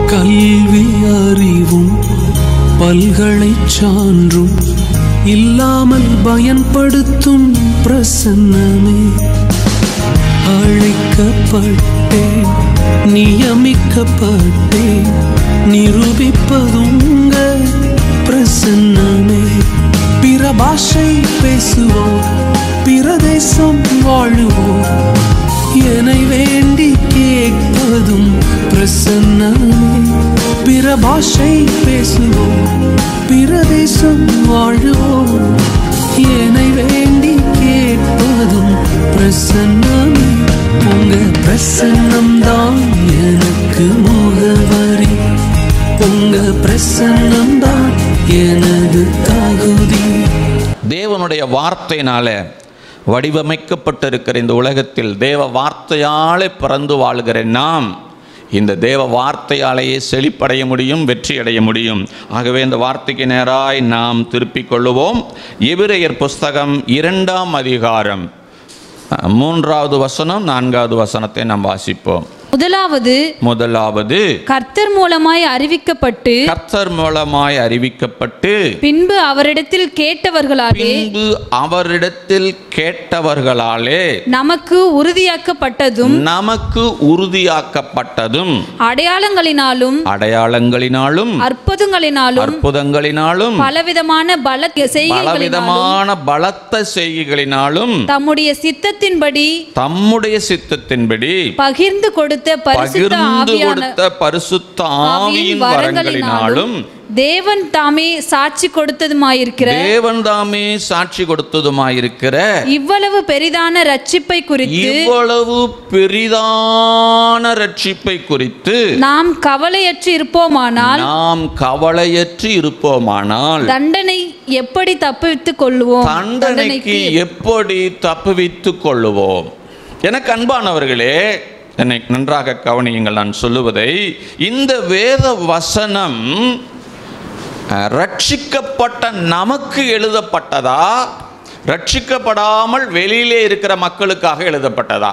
கல்வி அறிவும் பல்கலை சான்றும் இல்லாமல் பயன்படுத்தும் பிரசன்னமே அழைக்கப்பட்டேன் நியமிக்கப்பட்டேன் நிரூபிப்பதுங்க பிரசன்னமே பிற பாஷை பேசுவோம் பிரதேசம் வாழுவோம் என்னை வேண்டி கேட்பதும் பிரசன்னமே பிற பாஷை பேசுவோம் பிரதேசம் வாழுவோம் என்னை வேண்டி கேட்பதும் பிரசன்னமே உங்க பிரசன்னம் தான் எனக்கு முகவரி உங்க பிரசன்னம் தான் எனது தகுதி தேவனுடைய வார்த்தையினால வடிவமைக்கப்பட்டிருக்கிற இந்த உலகத்தில் தேவ வார்த்தையாலே பிறந்து வாழ்கிற நாம் இந்த தேவ வார்த்தையாலேயே செழிப்படைய முடியும் வெற்றி அடைய முடியும் ஆகவே இந்த வார்த்தைக்கு நேராய் நாம் திருப்பிக் கொள்ளுவோம் எபிரேயர் புஸ்தகம் இரண்டாம் அதிகாரம் அஹ், மூன்றாவது வசனம் நான்காவது வசனத்தை நாம் வாசிப்போம் முதலாவது முதலாவது கர்த்தர் மூலமாய் அறிவிக்கப்பட்டு கர்த்தர் மூலமாய் அறிவிக்கப்பட்டு பின்பு அவரிடத்தில் கேட்டவர்களாலே பின்பு அவரிடத்தில் கேட்டவர்களாலே நமக்கு உறுதியாக்கப்பட்டதும் நமக்கு உறுதியாக்கப்பட்டதும் அடையாளங்களினாலும் அடையாளங்களினாலும் அற்புதங்களினாலும் அற்புதங்களினாலும் பலவிதமான பல செய்கைகளினாலும் பலவிதமான பலத்த செய்கைகளினாலும் தம்முடைய சித்தத்தின்படி தம்முடைய சித்தத்தின்படி பகிர்ந்து கொடுத்த பரிசுத்த பகிர்ந்து ஆவியான கொடுத்த பரிசுத்த ஆவியின் ஆவியின் வரங்களினாலும் வரங்களினாலும் தேவன் தாமே சாட்சி கொடுத்ததுமாயிருக்கிற தேவன் தாமே சாட்சி கொடுத்ததுமாயிருக்கிற இவ்வளவு பெரிதான ரட்சிப்பை குறித்து இவ்வளவு பெரிதான ரட்சிப்பை குறித்து நாம் கவலையற்று இருப்போமானால் நாம் கவலையற்று இருப்போமானால் தண்டனை எப்படி தப்புவித்துக் கொள்வோம் தண்டனைக்கு எப்படி தப்புவித்துக் கொள்ளுவோம் எனக்கு அன்பானவர்களே என்னை நன்றாக கவனியுங்கள் நான் சொல்லுவதை இந்த வேத வசனம் அஹ், ரட்சிக்கப்பட்ட நமக்கு எழுதப்பட்டதா ரட்சிக்கப்படாமல் வெளியிலே இருக்கிற மக்களுக்காக எழுதப்பட்டதா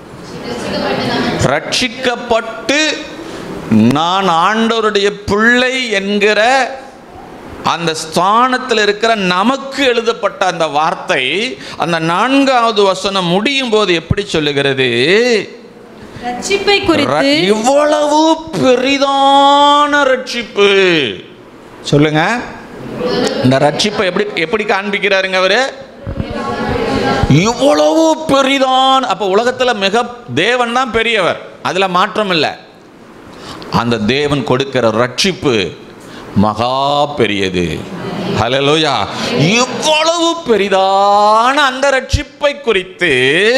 ரட்சிக்கப்பட்டு நான் ஆண்டவருடைய பிள்ளை என்கிற அந்த ஸ்தானத்தில் இருக்கிற நமக்கு எழுதப்பட்ட அந்த வார்த்தை அந்த நான்காவது வசனம் முடியும் போது எப்படி சொல்லுகிறது ரட்சிப்பை குறித்து ர- இவ்வளவு பெரிதான ரட்சிப்பு சொல்லுங்க இந்த ரட்சிப்பை எப்படி எப்படி காண்பிக்கிறாருங்க அவரு இவ்வளவு பெரிதான் அப்ப உலகத்துல மிக தேவன் தான் பெரியவர் அதுல மாற்றம் இல்லை அந்த தேவன் கொடுக்கிற ரட்சிப்பு மகா பெரியது ஹalleluya இவ்வளவு பெரிதான அந்த ரட்சிப்பை குறித்து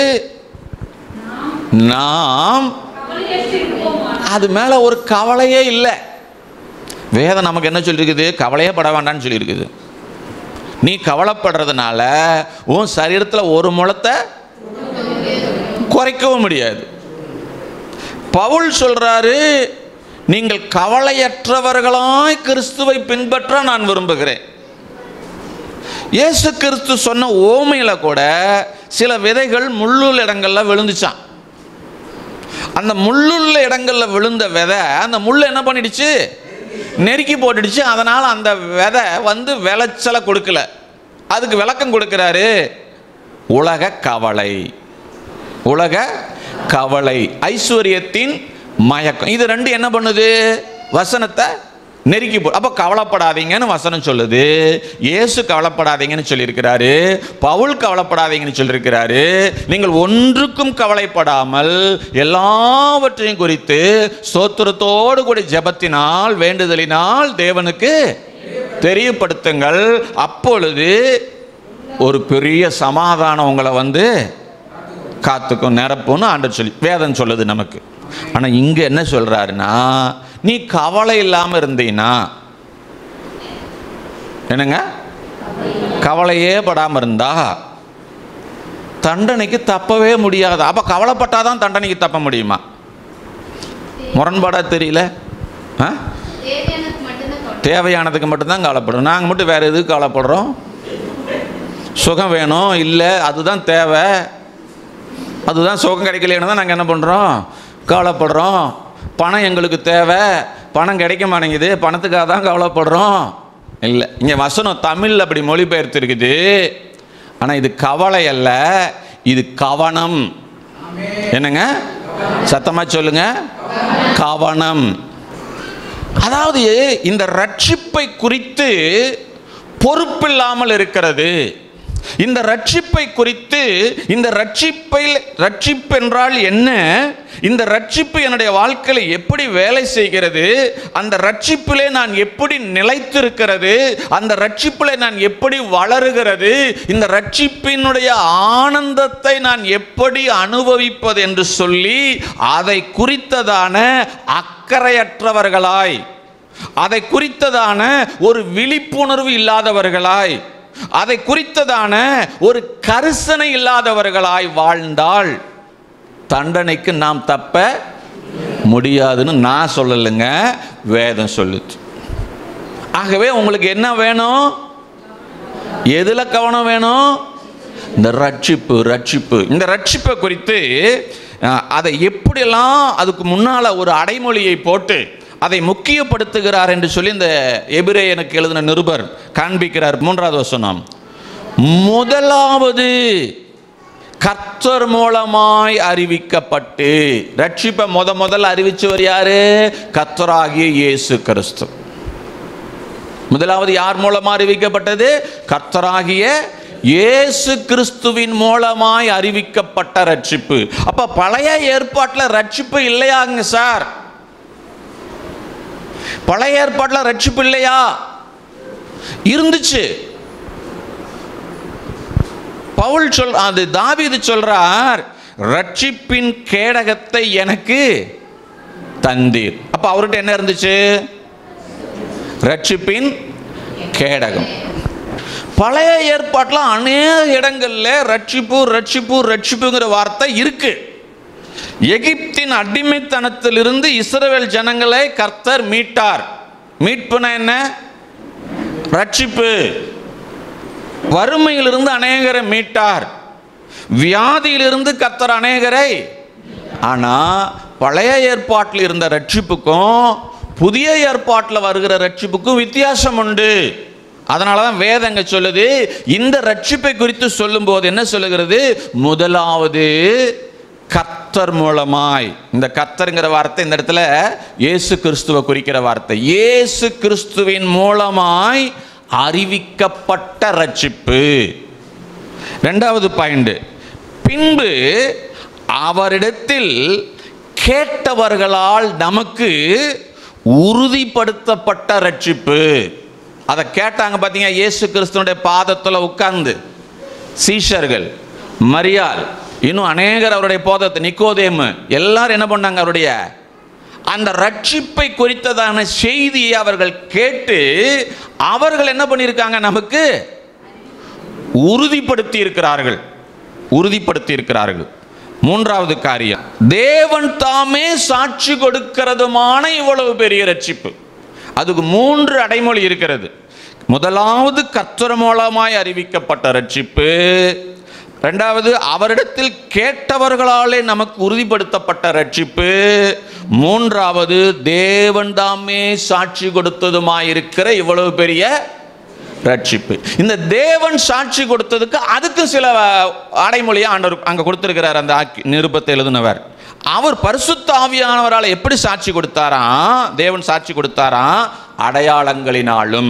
நாம் அது மேல ஒரு கவலையே இல்லை வேதம் நமக்கு என்ன சொல்லியிருக்குது கவலையே பட வேண்டாம்னு சொல்லியிருக்குது நீ கவலைப்படுறதுனால உன் சரீரத்தில் ஒரு முளத்தை குறைக்கவும் முடியாது பவுல் சொல்றாரு நீங்கள் கவலையற்றவர்களாய் கிறிஸ்துவை பின்பற்ற நான் விரும்புகிறேன் இயேசு கிறிஸ்து சொன்ன ஓமையில கூட சில விதைகள் முள்ளுள்ள இடங்கள்ல விழுந்துச்சான் அந்த முள்ளுள்ள இடங்கள்ல விழுந்த விதை அந்த முள் என்ன பண்ணிடுச்சு நெருக்கி போட்டுடுச்சு அதனால அந்த விதை வந்து விளைச்சலை கொடுக்கல அதுக்கு விளக்கம் கொடுக்கிறாரு உலக கவலை உலக கவலை ஐஸ்வர்யத்தின் மயக்கம் இது ரெண்டு என்ன பண்ணுது வசனத்தை நெருக்கி போ அப்போ கவலைப்படாதீங்கன்னு வசனம் சொல்லுது இயேசு கவலைப்படாதீங்கன்னு சொல்லியிருக்கிறாரு பவுல் கவலைப்படாதீங்கன்னு சொல்லியிருக்கிறாரு நீங்கள் ஒன்றுக்கும் கவலைப்படாமல் எல்லாவற்றையும் குறித்து சோத்திரத்தோடு கூட ஜெபத்தினால் வேண்டுதலினால் தேவனுக்கு தெரியப்படுத்துங்கள் அப்பொழுது ஒரு பெரிய சமாதானம் உங்களை வந்து காத்துக்கும் நிரப்பும்னு ஆண்டர் சொல்லி வேதம் சொல்லுது நமக்கு ஆனால் இங்கே என்ன சொல்கிறாருன்னா நீ கவலை இல்லாமல் இருந்தீன்னா என்னங்க கவலையே படாமல் இருந்தா தண்டனைக்கு தப்பவே முடியாது அப்போ கவலைப்பட்டாதான் தண்டனைக்கு தப்ப முடியுமா முரண்பாடாக தெரியல ஆ தேவையானதுக்கு மட்டும்தான் கவலைப்படுறோம் நாங்கள் மட்டும் வேறு எதுக்கு கவலைப்படுறோம் சுகம் வேணும் இல்லை அதுதான் தேவை அதுதான் சுகம் கிடைக்கலன்னு தான் நாங்கள் என்ன பண்ணுறோம் கவலைப்படுறோம் பணம் எங்களுக்கு தேவை பணம் கிடைக்க மாட்டேங்குது பணத்துக்காக தான் கவலைப்படுறோம் இல்லை இங்கே வசனம் தமிழில் அப்படி மொழிபெயர்த்து இருக்குது ஆனால் இது கவலை அல்ல இது கவனம் என்னங்க சத்தமாக சொல்லுங்க கவனம் அதாவது இந்த ரட்சிப்பை குறித்து பொறுப்பில்லாமல் இருக்கிறது இந்த ரட்சிப்பை குறித்து இந்த ரட்சிப்பை ரட்சிப்பு என்றால் என்ன இந்த ரட்சிப்பு என்னுடைய வாழ்க்கையில் எப்படி வேலை செய்கிறது அந்த ரட்சிப்பிலே நான் எப்படி நிலைத்திருக்கிறது அந்த ரட்சிப்பிலே நான் எப்படி வளருகிறது இந்த ரட்சிப்பினுடைய ஆனந்தத்தை நான் எப்படி அனுபவிப்பது என்று சொல்லி அதை குறித்ததான அக்கறையற்றவர்களாய் அதை குறித்ததான ஒரு விழிப்புணர்வு இல்லாதவர்களாய் அதை குறித்ததான ஒரு கரிசனை இல்லாதவர்களாய் வாழ்ந்தால் தண்டனைக்கு நாம் தப்ப முடியாதுன்னு நான் சொல்லலைங்க வேதம் சொல்லுது ஆகவே உங்களுக்கு என்ன வேணும் எதுல கவனம் வேணும் இந்த ரட்சிப்பு ரட்சிப்பு இந்த ரட்சிப்பை குறித்து அஹ், அதை எப்படியெல்லாம் அதுக்கு முன்னால ஒரு அடைமொழியை போட்டு அதை முக்கியப்படுத்துகிறார் என்று சொல்லி இந்த எபிரேயனுக்கு எழுதின நிருபர் காண்பிக்கிறார் மூன்றாவது வசனம் முதலாவது கர்த்தர் மூலமாய் அறிவிக்கப்பட்டு ரட்சிப்பை முத முதல்ல அறிவிச்சவர் யாரு கர்த்தராகிய இயேசு கிறிஸ்து முதலாவது யார் மூலமா அறிவிக்கப்பட்டது கர்த்தராகிய இயேசு கிறிஸ்துவின் மூலமாய் அறிவிக்கப்பட்ட ரட்சிப்பு அப்ப பழைய ஏற்பாட்டில் ரட்சிப்பு இல்லையாங்க சார் பழைய ஏற்பாட்டில் ரட்சிப்பு இல்லையா இருந்துச்சு பவுல் சொல் அது தாவீது சொல்றார் ரட்சிப்பின் கேடகத்தை எனக்கு தந்தீர் அப்ப அவர்கிட்ட என்ன இருந்துச்சு ரட்சிப்பின் கேடகம் பழைய ஏற்பாட்டில் அநேக இடங்கள்ல ரட்சிப்பு ரட்சிப்பு ரட்சிப்புங்கிற வார்த்தை இருக்கு எகிப்தின் அடிமைத்தனத்திலிருந்து இஸ்ரவேல் ஜனங்களை கர்த்தர் மீட்டார் மீட்புனா என்ன ரட்சிப்பு வறுமையிலிருந்து அநேகரை மீட்டார் வியாதியிலிருந்து கர்த்தர் அநேகரை ஆனா பழைய ஏற்பாட்டில் இருந்த ரட்சிப்புக்கும் புதிய ஏற்பாட்டில் வருகிற ரட்சிப்புக்கும் வித்தியாசம் உண்டு அதனால தான் வேதங்க சொல்லுது இந்த ரட்சிப்பை குறித்து சொல்லும்போது என்ன சொல்லுகிறது முதலாவது கர்த்தர் மூலமாய் இந்த கர்த்தருங்கிற வார்த்தை இந்த இடத்துல இயேசு கிறிஸ்துவை குறிக்கிற வார்த்தை இயேசு கிறிஸ்துவின் மூலமாய் அறிவிக்கப்பட்ட ரட்சிப்பு ரெண்டாவது பாயிண்ட் பின்பு அவரிடத்தில் கேட்டவர்களால் நமக்கு உறுதிப்படுத்தப்பட்ட ரட்சிப்பு அதை கேட்டாங்க பார்த்தீங்க இயேசு கிறிஸ்துவனுடைய பாதத்தில் உட்கார்ந்து சீஷர்கள் மரியாள் இன்னும் அநேகர் அவருடைய போதத்தை நிக்கோதேமு எல்லாரும் என்ன பண்ணாங்க அவருடைய அந்த ரட்சிப்பை குறித்ததான செய்தியை அவர்கள் கேட்டு அவர்கள் என்ன பண்ணியிருக்காங்க நமக்கு உறுதிப்படுத்தி இருக்கிறார்கள் உறுதிப்படுத்தி இருக்கிறார்கள் மூன்றாவது காரியம் தேவன் தாமே சாட்சி கொடுக்கிறதுமான இவ்வளவு பெரிய ரட்சிப்பு அதுக்கு மூன்று அடைமொழி இருக்கிறது முதலாவது கர்த்தர் மூலமாய் அறிவிக்கப்பட்ட ரட்சிப்பு ரெண்டாவது அவரிடத்தில் கேட்டவர்களாலே நமக்கு உறுதிப்படுத்தப்பட்ட ரட்சிப்பு மூன்றாவது தேவன் தாமே சாட்சி கொடுத்ததுமாயிருக்கிற இவ்வளவு பெரிய ரட்சிப்பு இந்த தேவன் சாட்சி கொடுத்ததுக்கு அதுக்கு சில அடைமொழியை ஆண்டவர் அங்க கொடுத்திருக்கிறார் அந்த ஆக்கி நிருபத்தை எழுதினவர் அவர் பரிசுத்த ஆவியானவரால் எப்படி சாட்சி கொடுத்தாராம் தேவன் சாட்சி கொடுத்தாராம் அடையாளங்களினாலும்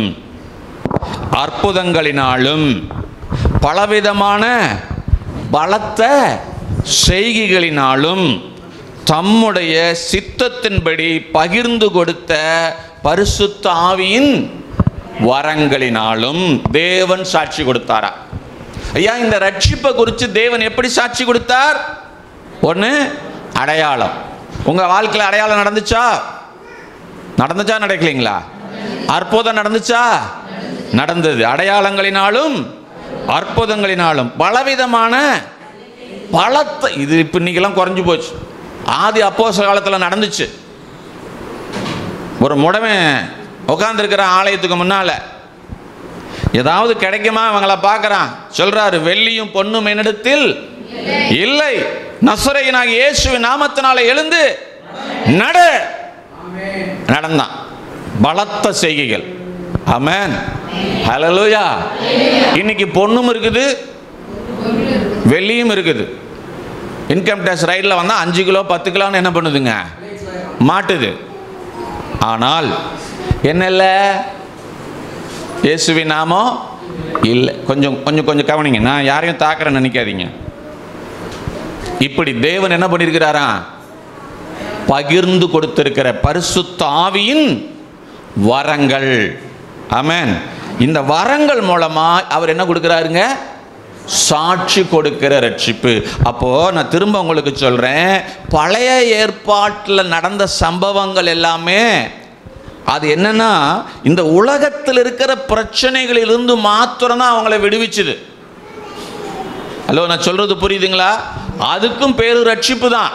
அற்புதங்களினாலும் பலவிதமான பலத்த செய்கைகளினாலும் தம்முடைய சித்தத்தின்படி பகிர்ந்து கொடுத்த பரிசுத்த ஆவியின் வரங்களினாலும் தேவன் சாட்சி கொடுத்தாரா ஐயா இந்த ரட்சிப்பை குறித்து தேவன் எப்படி சாட்சி கொடுத்தார் ஒன்று அடையாளம் உங்க வாழ்க்கையில் அடையாளம் நடந்துச்சா நடந்துச்சா நடக்கலைங்களா அற்புதம் நடந்துச்சா நடந்தது அடையாளங்களினாலும் அற்புதங்களினாலும் பலவிதமான பலத்த இது இப்போ இன்னைக்கெல்லாம் குறைஞ்சு போச்சு ஆதி அப்போஸ் காலத்தில் நடந்துச்சு ஒரு முடமே உட்காந்துருக்கிற ஆலயத்துக்கு முன்னால ஏதாவது கிடைக்குமா இவங்களை பார்க்கறான் சொல்றாரு வெள்ளியும் பொண்ணும் என்னிடத்தில் இல்லை நசரையினாக இயேசுவின் நாமத்தினால எழுந்து நட நடந்தான் பலத்த செய்கைகள் ஆமென் ஹalleluya இன்னைக்கு பொண்ணும் இருக்குது வெள்ளியும் இருக்குது இன்கம் டேக்ஸ் ரைடில் வந்தால் அஞ்சு கிலோ பத்து கிலோன்னு என்ன பண்ணுதுங்க மாட்டுது ஆனால் என்ன இல்லை இயேசுவின் நாமம் இல்லை கொஞ்சம் கொஞ்சம் கொஞ்சம் கவனிங்க நான் யாரையும் தாக்குறேன்னு நினைக்காதீங்க இப்படி தேவன் என்ன பண்ணியிருக்கிறாராம் பகிர்ந்து கொடுத்திருக்கிற பரிசுத்த ஆவியின் வரங்கள் ஆமென் இந்த வரங்கள் மூலமா அவர் என்ன கொடுக்கிறாருங்க சாட்சி கொடுக்கிற ரட்சிப்பு அப்போ நான் திரும்ப உங்களுக்கு சொல்றேன் பழைய ஏற்பாட்டில் நடந்த சம்பவங்கள் எல்லாமே அது என்னன்னா இந்த உலகத்தில் இருக்கிற பிரச்சனைகளிலிருந்து மாத்திரம்தான் அவங்கள விடுவிச்சுது ஹலோ நான் சொல்றது புரியுதுங்களா அதுக்கும் பேரு ரட்சிப்பு தான்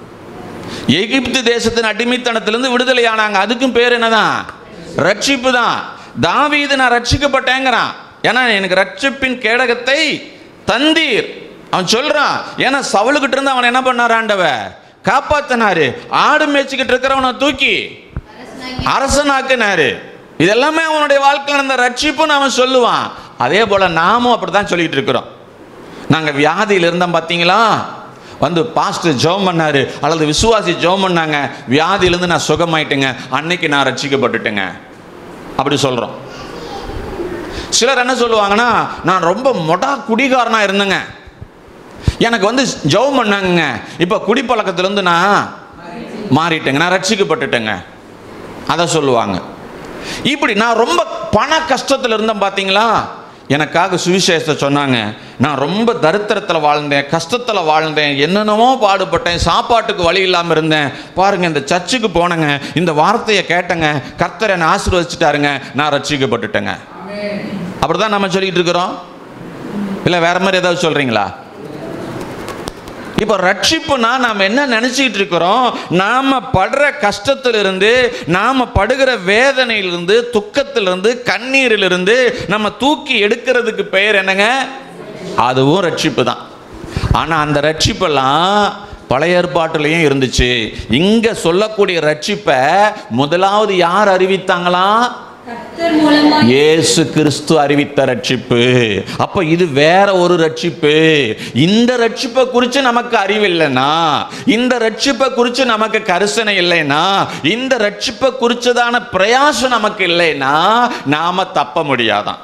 எகிப்து தேசத்தின் அடிமைத்தனத்திலிருந்து விடுதலை ஆனாங்க அதுக்கும் பேர் என்னதான் ரட்சிப்பு தான் தாவீது நான் ரட்சிக்கப்பட்டேங்கிறான் ஏன்னா எனக்கு ரட்சிப்பின் கேடகத்தை தந்தீர் அவன் சொல்றான் ஏன்னா சவுலுக்கிட்ட இருந்து அவன் என்ன பண்ணார் ஆண்டவ காப்பாத்தினாரு ஆடு மேய்ச்சிக்கிட்டு இருக்கிறவனை தூக்கி அரசனாக்குனாரு இதெல்லாமே அவனுடைய வாழ்க்கையில் நடந்த ரட்சிப்புன்னு அவன் சொல்லுவான் அதே போல நாமும் அப்படிதான் சொல்லிட்டு இருக்கிறோம் நாங்கள் வியாதியில் இருந்தோம் பார்த்தீங்களா வந்து பாஸ்டர் ஜெபம் பண்ணாரு அல்லது விசுவாசி ஜெபம் பண்ணாங்க வியாதியிலேருந்து நான் சுகமாயிட்டேங்க அன்னைக்கு நான் ரட்சிக்கப்பட்டுட்டேங்க அப்படி சொல்கிறோம் சிலர் என்ன சொல்லுவாங்கன்னா நான் ரொம்ப மொடா குடிகாரனா இருந்தேங்க எனக்கு வந்து ஜெபம் பண்ணாங்கங்க இப்போ குடிப்பழக்கத்திலேருந்து நான் மாறிட்டேங்க நான் ரட்சிக்கப்பட்டுட்டேங்க அதை சொல்லுவாங்க இப்படி நான் ரொம்ப பண கஷ்டத்தில் இருந்தேன் பார்த்தீங்களா எனக்காக சுவிசேஷத்தை சொன்னாங்க நான் ரொம்ப தரித்திரத்தில் வாழ்ந்தேன் கஷ்டத்தில் வாழ்ந்தேன் என்னென்னமோ பாடுபட்டேன் சாப்பாட்டுக்கு வழி இல்லாமல் இருந்தேன் பாருங்க இந்த சர்ச்சுக்கு போனேங்க இந்த வார்த்தையை கேட்டேங்க கர்த்தர் என்னை ஆசீர்வதிச்சிட்டாருங்க நான் ரட்சிக்கப்பட்டுட்டேங்க அப்படிதான் நம்ம சொல்லிட்டு இருக்கிறோம் இல்லை வேற மாதிரி ஏதாவது சொல்றீங்களா இப்போ ரட்சிப்புனா நாம் என்ன நினைச்சிட்டு இருக்கிறோம் நாம படுற கஷ்டத்திலிருந்து நாம படுகிற வேதனையிலிருந்து துக்கத்திலிருந்து கண்ணீரிலிருந்து நம்ம தூக்கி எடுக்கிறதுக்கு பெயர் என்னங்க அதுவும் ரட்சிப்பு தான் ஆனா அந்த ரட்சிப்பெல்லாம் பழைய ஏற்பாட்டுலயும் இருந்துச்சு இங்க சொல்லக்கூடிய ரட்சிப்பை முதலாவது யார் அறிவித்தாங்களாம் கர்த்தர் மூலமா இயேசு கிறிஸ்து அறிவித்த ரட்சிப்பு அப்ப இது வேற ஒரு ரட்சிப்பு இந்த ரட்சிப்பை குறித்து நமக்கு அறிவில்லைனா இந்த ரட்சிப்பை குறித்து நமக்கு கரிசனை இல்லைனா இந்த ரட்சிப்பை குறிச்சதான பிரயாசம் நமக்கு இல்லைனா நாம தப்ப முடியாதான்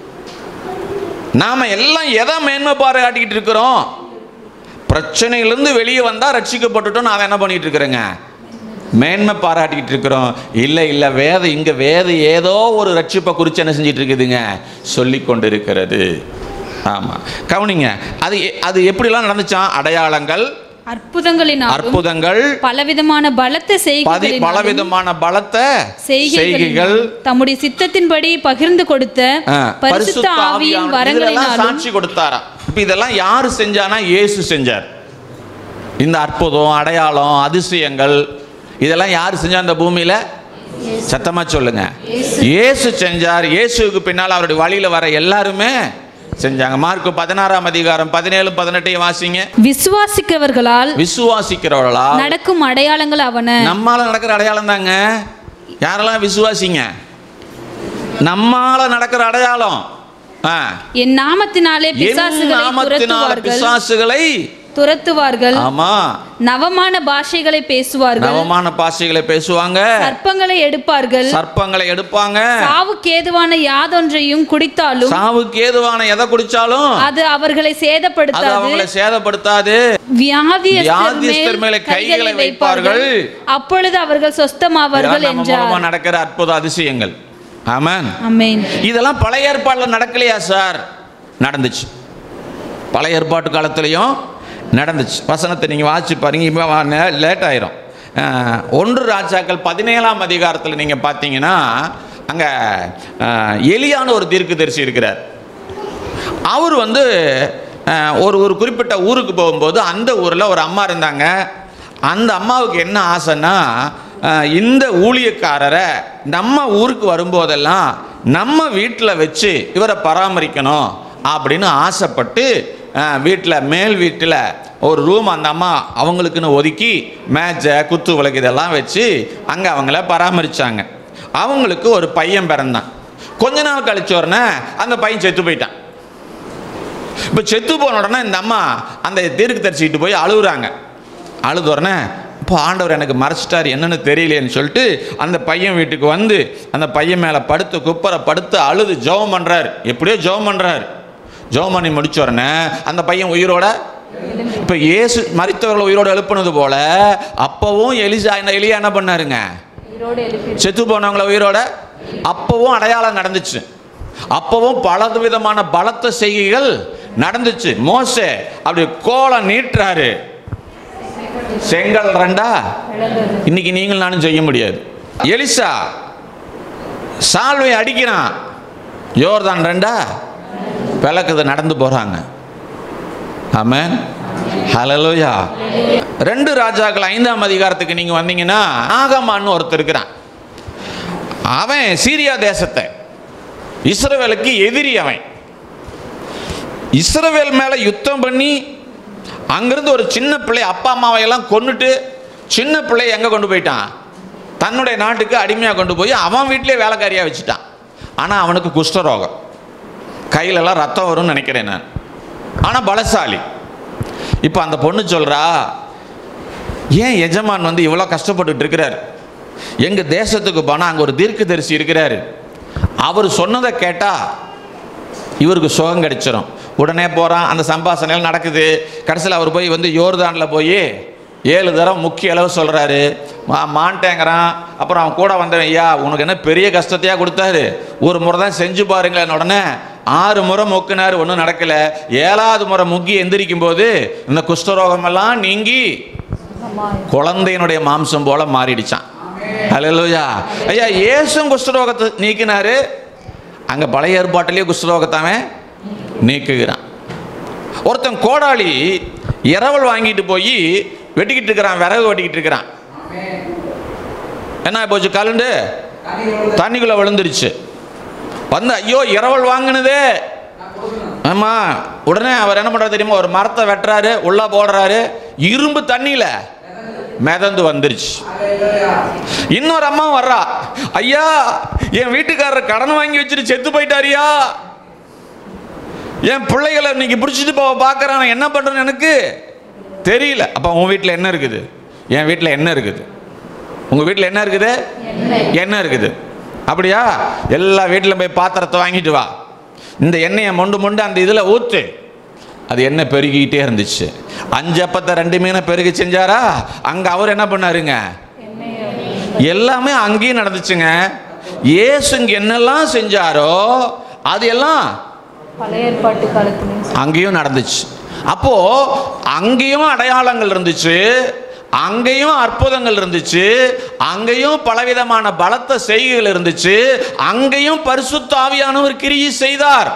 நாம எல்லாம் எதை மேன்மை பாராட்டிக்கிட்டு இருக்கிறோம் பிரச்சனையிலிருந்து வெளியே வந்தா ரட்சிக்கப்பட்டுட்டோம் நான் என்ன பண்ணிட்டு இருக்கிறேங்க மேன்மை பாராட்டிக்கிட்டு இருக்கிறோம் இல்லை இல்லை வேதம் இங்கே வேதம் ஏதோ ஒரு ரட்சிப்பை குறித்து என்ன செஞ்சிட்டு இருக்குதுங்க சொல்லி கொண்டு இருக்கிறது ஆமாம் கவனிங்க அது எ- அது எப்படிலாம் நடந்துச்சான் அடையாளங்கள் அற்புதங்களினாலும் அற்புதங்கள் பலவிதமான பலத்த பதி செய்கைகளினாலும் பலவிதமான பலத்த செய்கைகள் செய்கைகள் தம்முடைய சித்தத்தின்படி பகிர்ந்து கொடுத்த ஆ, பரிசுத்த ஆவியின் இதெல்லாம் வரங்களினாலும் சாட்சி கொடுத்தாரா இப்போ இதெல்லாம் யாரு செஞ்சானா இயேசு செஞ்சார் இந்த அற்புதம் அடையாளம் அதிசயங்கள் இதெல்லாம் யார் செஞ்சா இந்த பூமியில சத்தமா சொல்லுங்க இயேசு செஞ்சார் இயேசுவுக்கு பின்னால் அவருடைய வழியில வர எல்லாருமே செஞ்சாங்க மார்க் பதினாறாம் அதிகாரம் பதினேழு பதினெட்டையும் வாசிங்க விசுவாசிக்கிறவர்களால் விசுவாசிக்கிறவர்களா நடக்கும் அடையாளங்கள் அவன நம்மால நடக்கிற அடையாளம் தாங்க யாரெல்லாம் விசுவாசிங்க நம்மால நடக்கிற அடையாளம் ஆ. என் நாமத்தினாலே என் பிசாசுகளை நாமத்தினால துரத்துவார்கள் பிசாசுகளை துரத்துவார்கள் ஆமா நவமான பாஷைகளை பேசுவார்கள் நவமான பாஷைகளை பேசுவாங்க சர்ப்பங்களை எடுப்பார்கள் சர்ப்பங்களை எடுப்பாங்க சாவுக்கு ஏதுவான யாதொன்றையும் குடித்தாலும் சாவுக்கு ஏதுவான எதை குடிச்சாலும் அது அவர்களை அது சேதப்படுத்தாது அவங்களை சேதப்படுத்தாது வியாதியஸ்தர் வியாதியஸ்தர் மேலே மேல் கைகளை கைகளை வைப்பார்கள். வைப்பார்கள் அப்பொழுது அவர்கள் சொஸ்தமாவார்கள் இதெல்லாம் நம்ம மூலமா என்றார் நடக்கிற அற்புத அதிசயங்கள் ஆமென் அமேன் இதெல்லாம் பழைய ஏற்பாட்டில் நடக்கலையா சார் நடந்துச்சு பழைய ஏற்பாட்டு காலத்துலேயும் நடந்துச்சு வசனத்தை நீங்கள் வாசிச்சு பாருங்க இப்போ லேட் ஆயிரும் அஹ், ஒன்று ராஜாக்கள் பதினேழாம் அதிகாரத்தில் நீங்கள் பார்த்தீங்கன்னா அங்கே எலியான ஒரு தீர்க்கதரிசி இருக்கிறார் அவர் வந்து அஹ், ஒரு ஒரு குறிப்பிட்ட ஊருக்கு போகும்போது அந்த ஊரில் ஒரு அம்மா இருந்தாங்க அந்த அம்மாவுக்கு என்ன ஆசைன்னா அஹ், இந்த ஊழியக்காரரை நம்ம ஊருக்கு வரும்போதெல்லாம் நம்ம வீட்டில் வச்சு இவரை பராமரிக்கணும் அப்படின்னு ஆசைப்பட்டு வீட்டில் மேல் வீட்டில் ஒரு ரூம் அந்த அம்மா அவங்களுக்குன்னு ஒதுக்கி மேஜை குத்து விளக்கு இதெல்லாம் வச்சு அங்கே அவங்கள பராமரித்தாங்க அவங்களுக்கு ஒரு பையன் பிறந்தான் கொஞ்ச நாள் கழிச்ச உடனே அந்த பையன் செத்து போயிட்டான் இப்போ செத்து போன உடனே இந்த அம்மா அந்த தீர்க்கு தரிசிக்கிட்டு போய் அழுகுறாங்க அழுத உடனே இப்போ ஆண்டவர் எனக்கு மறைச்சிட்டார் என்னன்னு தெரியலையேன்னு சொல்லிட்டு அந்த பையன் வீட்டுக்கு வந்து அந்த பையன் மேலே படுத்து குப்பரை படுத்து அழுது ஜெபம் பண்ணுறாரு எப்படியோ ஜெபம் பண்ணுறாரு ஜெபம் பண்ணி முடிச்ச உடனே அந்த பையன் உயிரோட இப்போ இயேசு மரித்தவர்களை உயிரோட எழுப்புனது போல அப்பவும் எலிசா என்ன எலியா என்ன பண்ணாருங்க செத்து போனவங்கள உயிரோட அப்பவும் அடையாளம் நடந்துச்சு அப்பவும் பல விதமான பலத்த செய்கைகள் நடந்துச்சு மோசே அப்படி கோலம் நீட்டுறாரு செங்கல் ரெண்டா இன்னைக்கு நீங்கள் நானும் செய்ய முடியாது எலிசா சால்வை அடிக்கிறான் யோர்தான் ரெண்டா விளக்குது நடந்து போறாங்க ஆமென் ஹalleluya ரெண்டு ராஜாக்கள் ஐந்தாம் அதிகாரத்துக்கு நீங்க வந்தீங்கன்னா ஆகமான்னு ஒருத்தர் இருக்கிறான் அவன் சீரியா தேசத்தை இஸ்ரவேலுக்கு எதிரி அவன் இஸ்ரவேல் மேல யுத்தம் பண்ணி அங்கிருந்து ஒரு சின்ன பிள்ளை அப்பா அம்மாவை எல்லாம் கொன்னுட்டு சின்ன பிள்ளைய எங்க கொண்டு போயிட்டான் தன்னுடைய நாட்டுக்கு அடிமையா கொண்டு போய் அவன் வீட்டிலே வேலைக்காரியா வச்சுட்டான் ஆனா அவனுக்கு குஷ்டரோகம் கையிலெல்லாம் ரத்தம் வரும்னு நினைக்கிறேன் நான் ஆனா பலசாலி இப்போ அந்த பொண்ணு சொல்றா ஏன் எஜமான் வந்து இவ்வளோ கஷ்டப்பட்டுட்டு இருக்கிறார் எங்க தேசத்துக்கு போனால் அங்கே ஒரு தீர்க்கதரிசி இருக்கிறாரு அவர் சொன்னதை கேட்டா இவருக்கு சுகம் கிடைச்சிரும் உடனே போகிறான் அந்த சம்பாஷணைகள் நடக்குது கடைசியில் அவர் போய் வந்து யோர்தானில் போய் ஏழு தரம் முக்கிய அளவு சொல்கிறாரு மா மான்ட்டேங்கிறான் அப்புறம் அவன் கூட வந்தவன் ஐயா உனக்கு என்ன பெரிய கஷ்டத்தையா கொடுத்தாரு ஒரு முறை தான் செஞ்சு பாருங்களேன் உடனே ஆறு முறை முக்கினார் ஒன்றும் நடக்கலை ஏழாவது முறை முக்கி எந்திரிக்கும் போது இந்த குஷ்டரோகமெல்லாம் நீங்கி குழந்தையினுடைய மாம்சம் போல மாறிடுச்சான் ஹalleluya ஐயா இயேசும் குஷ்டரோகத்தை நீக்கினாரு அங்க பழைய ஏற்பாட்டிலேயே குஷ்டரோகத்தாவே நீக்குகிறான் ஒருத்தன் கோடாளி இரவல் வாங்கிட்டு போய் வெட்டிக்கிட்டு இருக்கிறான் விறகு வெட்டிக்கிட்டு இருக்கிறான் என்ன போச்சு கலண்டு தண்ணிக்குள்ள விழுந்துருச்சு வந்து ஐயோ இரவல் வாங்கினதே ஆமா உடனே அவர் என்ன பண்றாரு தெரியுமா ஒரு மரத்தை வெட்டுறாரு உள்ள போடுறாரு இரும்பு தண்ணியில மிதந்து வந்துருச்சு இன்னொரு அம்மா வர்றா ஐயா என் வீட்டுக்காரர் கடன் வாங்கி வச்சுட்டு செத்து போயிட்டாரியா என் பிள்ளைகளை இன்னைக்கு பிடிச்சிட்டு போக பார்க்கறான் என்ன பண்றேன்னு எனக்கு தெரியல அப்ப உன் வீட்டில் என்ன இருக்குது என் வீட்டில் என்ன இருக்குது உங்க வீட்டில் என்ன இருக்குது என்ன இருக்குது அப்படியா எல்லா வீட்டிலும் போய் பாத்திரத்தை வாங்கிட்டு வா இந்த எண்ணெயை மொண்டு மொண்டு அந்த இதில் ஊத்து அது எண்ணெய் பெருகிக்கிட்டே இருந்துச்சு அஞ்சு அப்பத்தை ரெண்டு மீனை பெருகி செஞ்சாரா அங்க அவர் என்ன பண்ணாருங்க எல்லாமே அங்கேயும் நடந்துச்சுங்க இயேசு இங்க என்னெல்லாம் செஞ்சாரோ அது எல்லாம் பழைய ஏற்பாட்டு காலத்துல அங்கேயும் நடந்துச்சு அப்போ அங்கேயும் அடையாளங்கள் இருந்துச்சு அங்கேயும் அற்புதங்கள் இருந்துச்சு அங்கேயும் பலவிதமான பலத்த செய்கைகள் இருந்துச்சு அங்கேயும் பரிசுத்த ஆவியானவர் கிரியை செய்தார்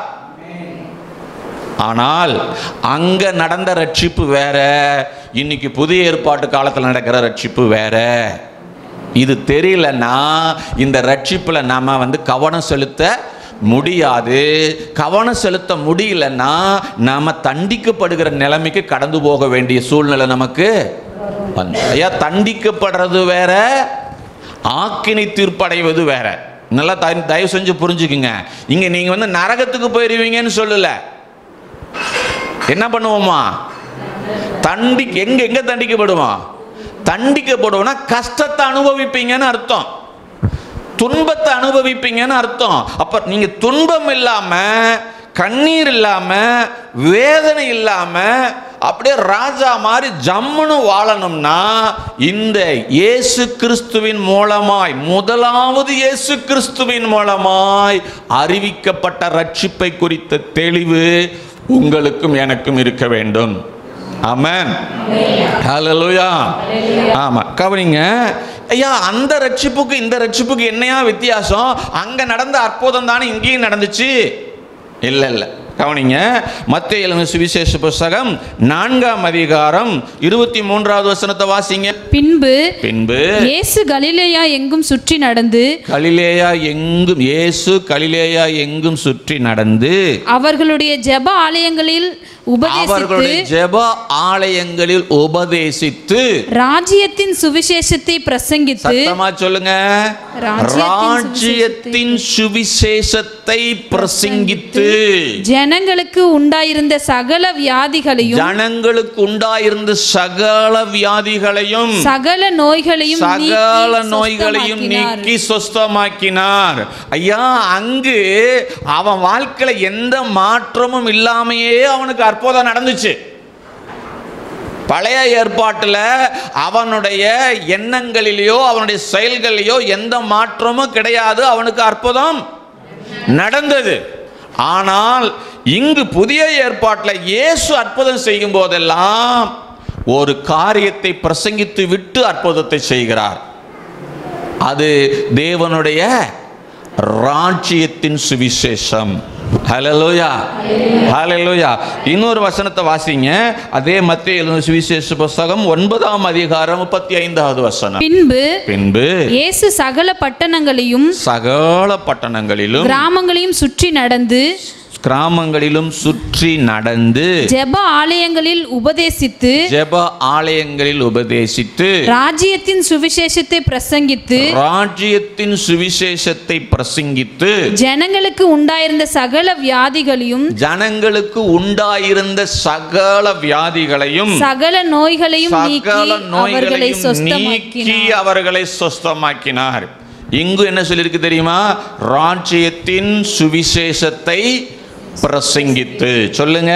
ஆனால் அங்க நடந்த ரட்சிப்பு வேற இன்னைக்கு புதிய ஏற்பாட்டு காலத்தில் நடக்கிற ரட்சிப்பு வேற இது தெரியலன்னா இந்த ரட்சிப்புல நாம வந்து கவனம் செலுத்த முடியாது கவனம் செலுத்த முடியலன்னா நாம தண்டிக்கப்படுகிற நிலைமைக்கு கடந்து போக வேண்டிய சூழ்நிலை நமக்கு வந்து ஐயா தண்டிக்கப்படுறது வேற ஆக்கினை தீர்ப்படைவது வேற நல்லா த- தயவு செஞ்சு புரிஞ்சுக்குங்க இங்க நீங்க வந்து நரகத்துக்கு போயிருவீங்கன்னு சொல்லல என்ன பண்ணுவோமா தண்டி எங்க எங்க தண்டிக்கப்படுவோம் தண்டிக்கப்படுவோம்னா கஷ்டத்தை அனுபவிப்பீங்கன்னு அர்த்தம் துன்பத்தை அனுபவிப்பீங்கன்னு அர்த்தம் அப்ப நீங்க துன்பம் இல்லாம கண்ணீர் இல்லாம வேதனை இல்லாம அப்படியே ராஜா மாதிரி ஜம்முன்னு வாழணும்னா இந்த இயேசு கிறிஸ்துவின் மூலமாய் முதலாவது இயேசு கிறிஸ்துவின் மூலமாய் அறிவிக்கப்பட்ட ரட்சிப்பை குறித்த தெளிவு உங்களுக்கும் எனக்கும் இருக்க வேண்டும் ஆமென் ஹalleluya ஆமா கவனிங்க ஐயா அந்த ரட்சிப்புக்கு இந்த ரட்சிப்புக்கு என்னையா வித்தியாசம் அங்க நடந்த அற்புதம் தானே இங்கேயும் நடந்துச்சு இல்ல இல்ல கவனிங்க மத்திய எழுதின சுவிசேஷ புஸ்தகம் நான்காம் அதிகாரம் இருபத்தி மூன்றாவது வசனத்தை வாசிங்க பின்பு பின்பு இயேசு கலிலேயா எங்கும் சுற்றி நடந்து கலிலேயா எங்கும் இயேசு கலிலேயா எங்கும் சுற்றி நடந்து அவர்களுடைய ஜெப ஆலயங்களில் அவர்களுடைய உபதேசித்து ஜெப ஆலயங்களில் உபதேசித்து ராஜ்யத்தின் சுவிசேஷத்தை பிரசங்கித்து சத்தமா சொல்லுங்க ராஜ்யத்தின் சுவிசேஷத்தை பிரசங்கித்து ஜனங்களுக்கு உண்டாயிருந்த சகல வியாதிகளையும் ஜனங்களுக்கு உண்டாயிருந்த சகல வியாதிகளையும் சகல நோய்களையும் சகல நீக்கி நோய்களையும் சொஸ்தமாக்கினார். நீக்கி சொஸ்தமாக்கினார் ஐயா அங்கு அவன் வாழ்க்கையில எந்த மாற்றமும் இல்லாமையே அவனுக்கு அற்புதம் நடந்துச்சு பழைய ஏற்பாட்டில் அவனுடைய எண்ணங்களிலேயோ அவனுடைய செயல்களிலேயோ எந்த மாற்றமும் கிடையாது அவனுக்கு அற்புதம் நடந்தது ஆனால் இங்கு புதிய ஏற்பாட்டில் இயேசு அற்புதம் செய்யும் போதெல்லாம் ஒரு காரியத்தை பிரசங்கித்து விட்டு அற்புதத்தை செய்கிறார் அது தேவனுடைய ராஜ்யத்தின் சுவிசேஷம் ஹalleluya ஹalleluya இன்னொரு வசனத்தை வாசிங்க அதே மத்திய எழுதின சுவிசேஷ புஸ்தகம் ஒன்பதாம் அதிகாரம் முப்பத்தி ஐந்தாவது வசனம் பின்பு பின்பு இயேசு சகல பட்டணங்களையும் சகல பட்டணங்களிலும் கிராமங்களையும் சுற்றி நடந்து கிராமங்களிலும் சுற்றி நடந்து ஜெப ஆலயங்களில் உபதேசித்து ஜெப ஆலயங்களில் உபதேசித்து ராஜ்யத்தின் சுவிசேஷத்தை பிரசங்கித்து ராஜ்யத்தின் சுவிசேஷத்தை பிரசங்கித்து ஜனங்களுக்கு உண்டாயிருந்த சகல வியாதிகளையும் ஜனங்களுக்கு உண்டாயிருந்த சகல வியாதிகளையும் சகல நோய்களையும் நீக்கி சகல அவர்களை நோய்களையும் நீக்கி சொஸ்தமாக்கினார் அவர்களை சொஸ்தமாக்கினார் இங்கு என்ன சொல்லியிருக்கு தெரியுமா ராஜ்யத்தின் சுவிசேஷத்தை பிரசங்கித்து சொல்லுங்க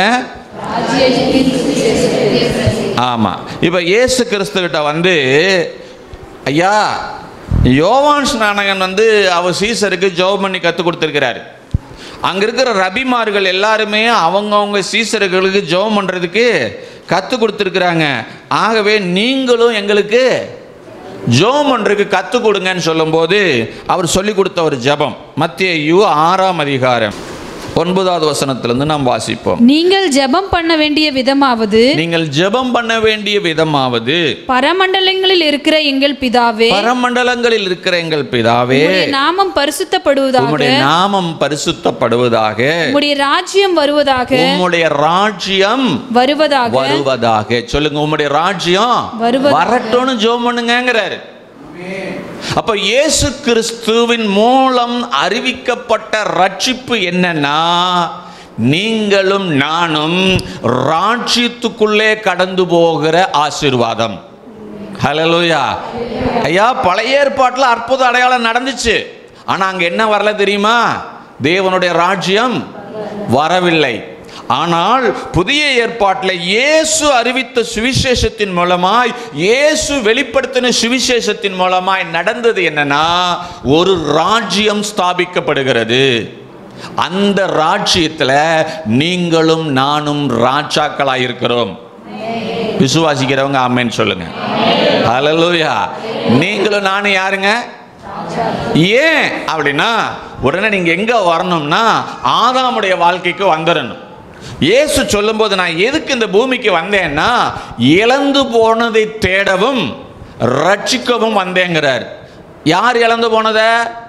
ஆமா இப்ப இயேசு கிறிஸ்துகிட்ட வந்து ஐயா யோவான் ஸ்நானகன் வந்து அவர் சீசருக்கு ஜெபம் பண்ணி கற்றுக் கொடுத்துருக்கிறாரு அங்க இருக்கிற ரபிமார்கள் எல்லாருமே அவங்கவங்க சீசர்களுக்கு ஜெபம் பண்றதுக்கு கற்றுக் கொடுத்துருக்குறாங்க ஆகவே நீங்களும் எங்களுக்கு ஜெபம் பண்றதுக்கு கற்றுக் கொடுங்கன்னு சொல்லும்போது அவர் சொல்லி கொடுத்த ஒரு ஜெபம் மத்திய ஆறாம் அதிகாரம் ஒன்பதாவது வசனத்திலிருந்து நாம் வாசிப்போம் நீங்கள் ஜெபம் பண்ண வேண்டிய விதமாவது நீங்கள் ஜெபம் பண்ண வேண்டிய விதமாவது பரமண்டலங்களில் இருக்கிற எங்கள் பிதாவே பரமண்டலங்களில் இருக்கிற எங்கள் பிதாவே உம்முடைய நாமம் பரிசுத்தப்படுவதாக உம்முடைய நாமம் பரிசுத்தப்படுவதாக உம்முடைய ராஜ்யம் வருவதாக உம்முடைய ராஜ்யம் வருவதாக வருவதாக சொல்லுங்க உம்முடைய ராஜ்யம் வருவதாக. வரட்டும்னு ஜெபம் பண்ணுங்கிறாரு அப்ப இயேசு கிறிஸ்துவின் மூலம் அறிவிக்கப்பட்ட ரட்சிப்பு என்னன்னா நீங்களும் நானும் ராஜ்யத்துக்குள்ளே கடந்து போகிற ஆசீர்வாதம் ஹalleluya ஐயா பழைய ஏற்பாட்டில் அற்புத அடையாளம் நடந்துச்சு ஆனா அங்க என்ன வரல தெரியுமா தேவனுடைய ராஜ்யம் வரவில்லை ஆனால் புதிய ஏற்பாட்டில் இயேசு அறிவித்த சுவிசேஷத்தின் மூலமாய் இயேசு வெளிப்படுத்தின சுவிசேஷத்தின் மூலமாய் நடந்தது என்னன்னா ஒரு ராஜ்யம் ஸ்தாபிக்கப்படுகிறது அந்த ராஜ்யத்தில் நீங்களும் நானும் ராஜாக்களாக இருக்கிறோம் விசுவாசிக்கிறவங்க ஆமென்னு சொல்லுங்க ஹalleluya நீங்களும் நானும் யாருங்க ஏன் அப்படின்னா உடனே நீங்க எங்க வரணும்னா ஆதாமுடைய வாழ்க்கைக்கு வந்துடணும் இயேசு சொல்லும்போது நான் எதுக்கு இந்த பூமிக்கு வந்தேன்னா இழந்து போனதை தேடவும் ரட்சிக்கவும் வந்தேங்கிறார் யார் இழந்து போனத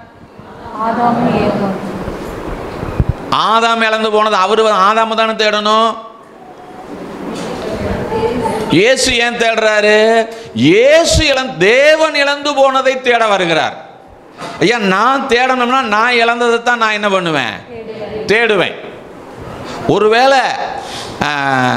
ஆதாம் இழந்து போனது அவரு ஆதாம தானே தேடணும் இயேசு ஏன் தேடுறாரு இயேசு இழந்து தேவன் இழந்து போனதை தேட வருகிறார் ஐயா நான் தேடணும்னா நான் இழந்ததை தான் நான் என்ன பண்ணுவேன் தேடுவேன் ஒருவேளை ஆ,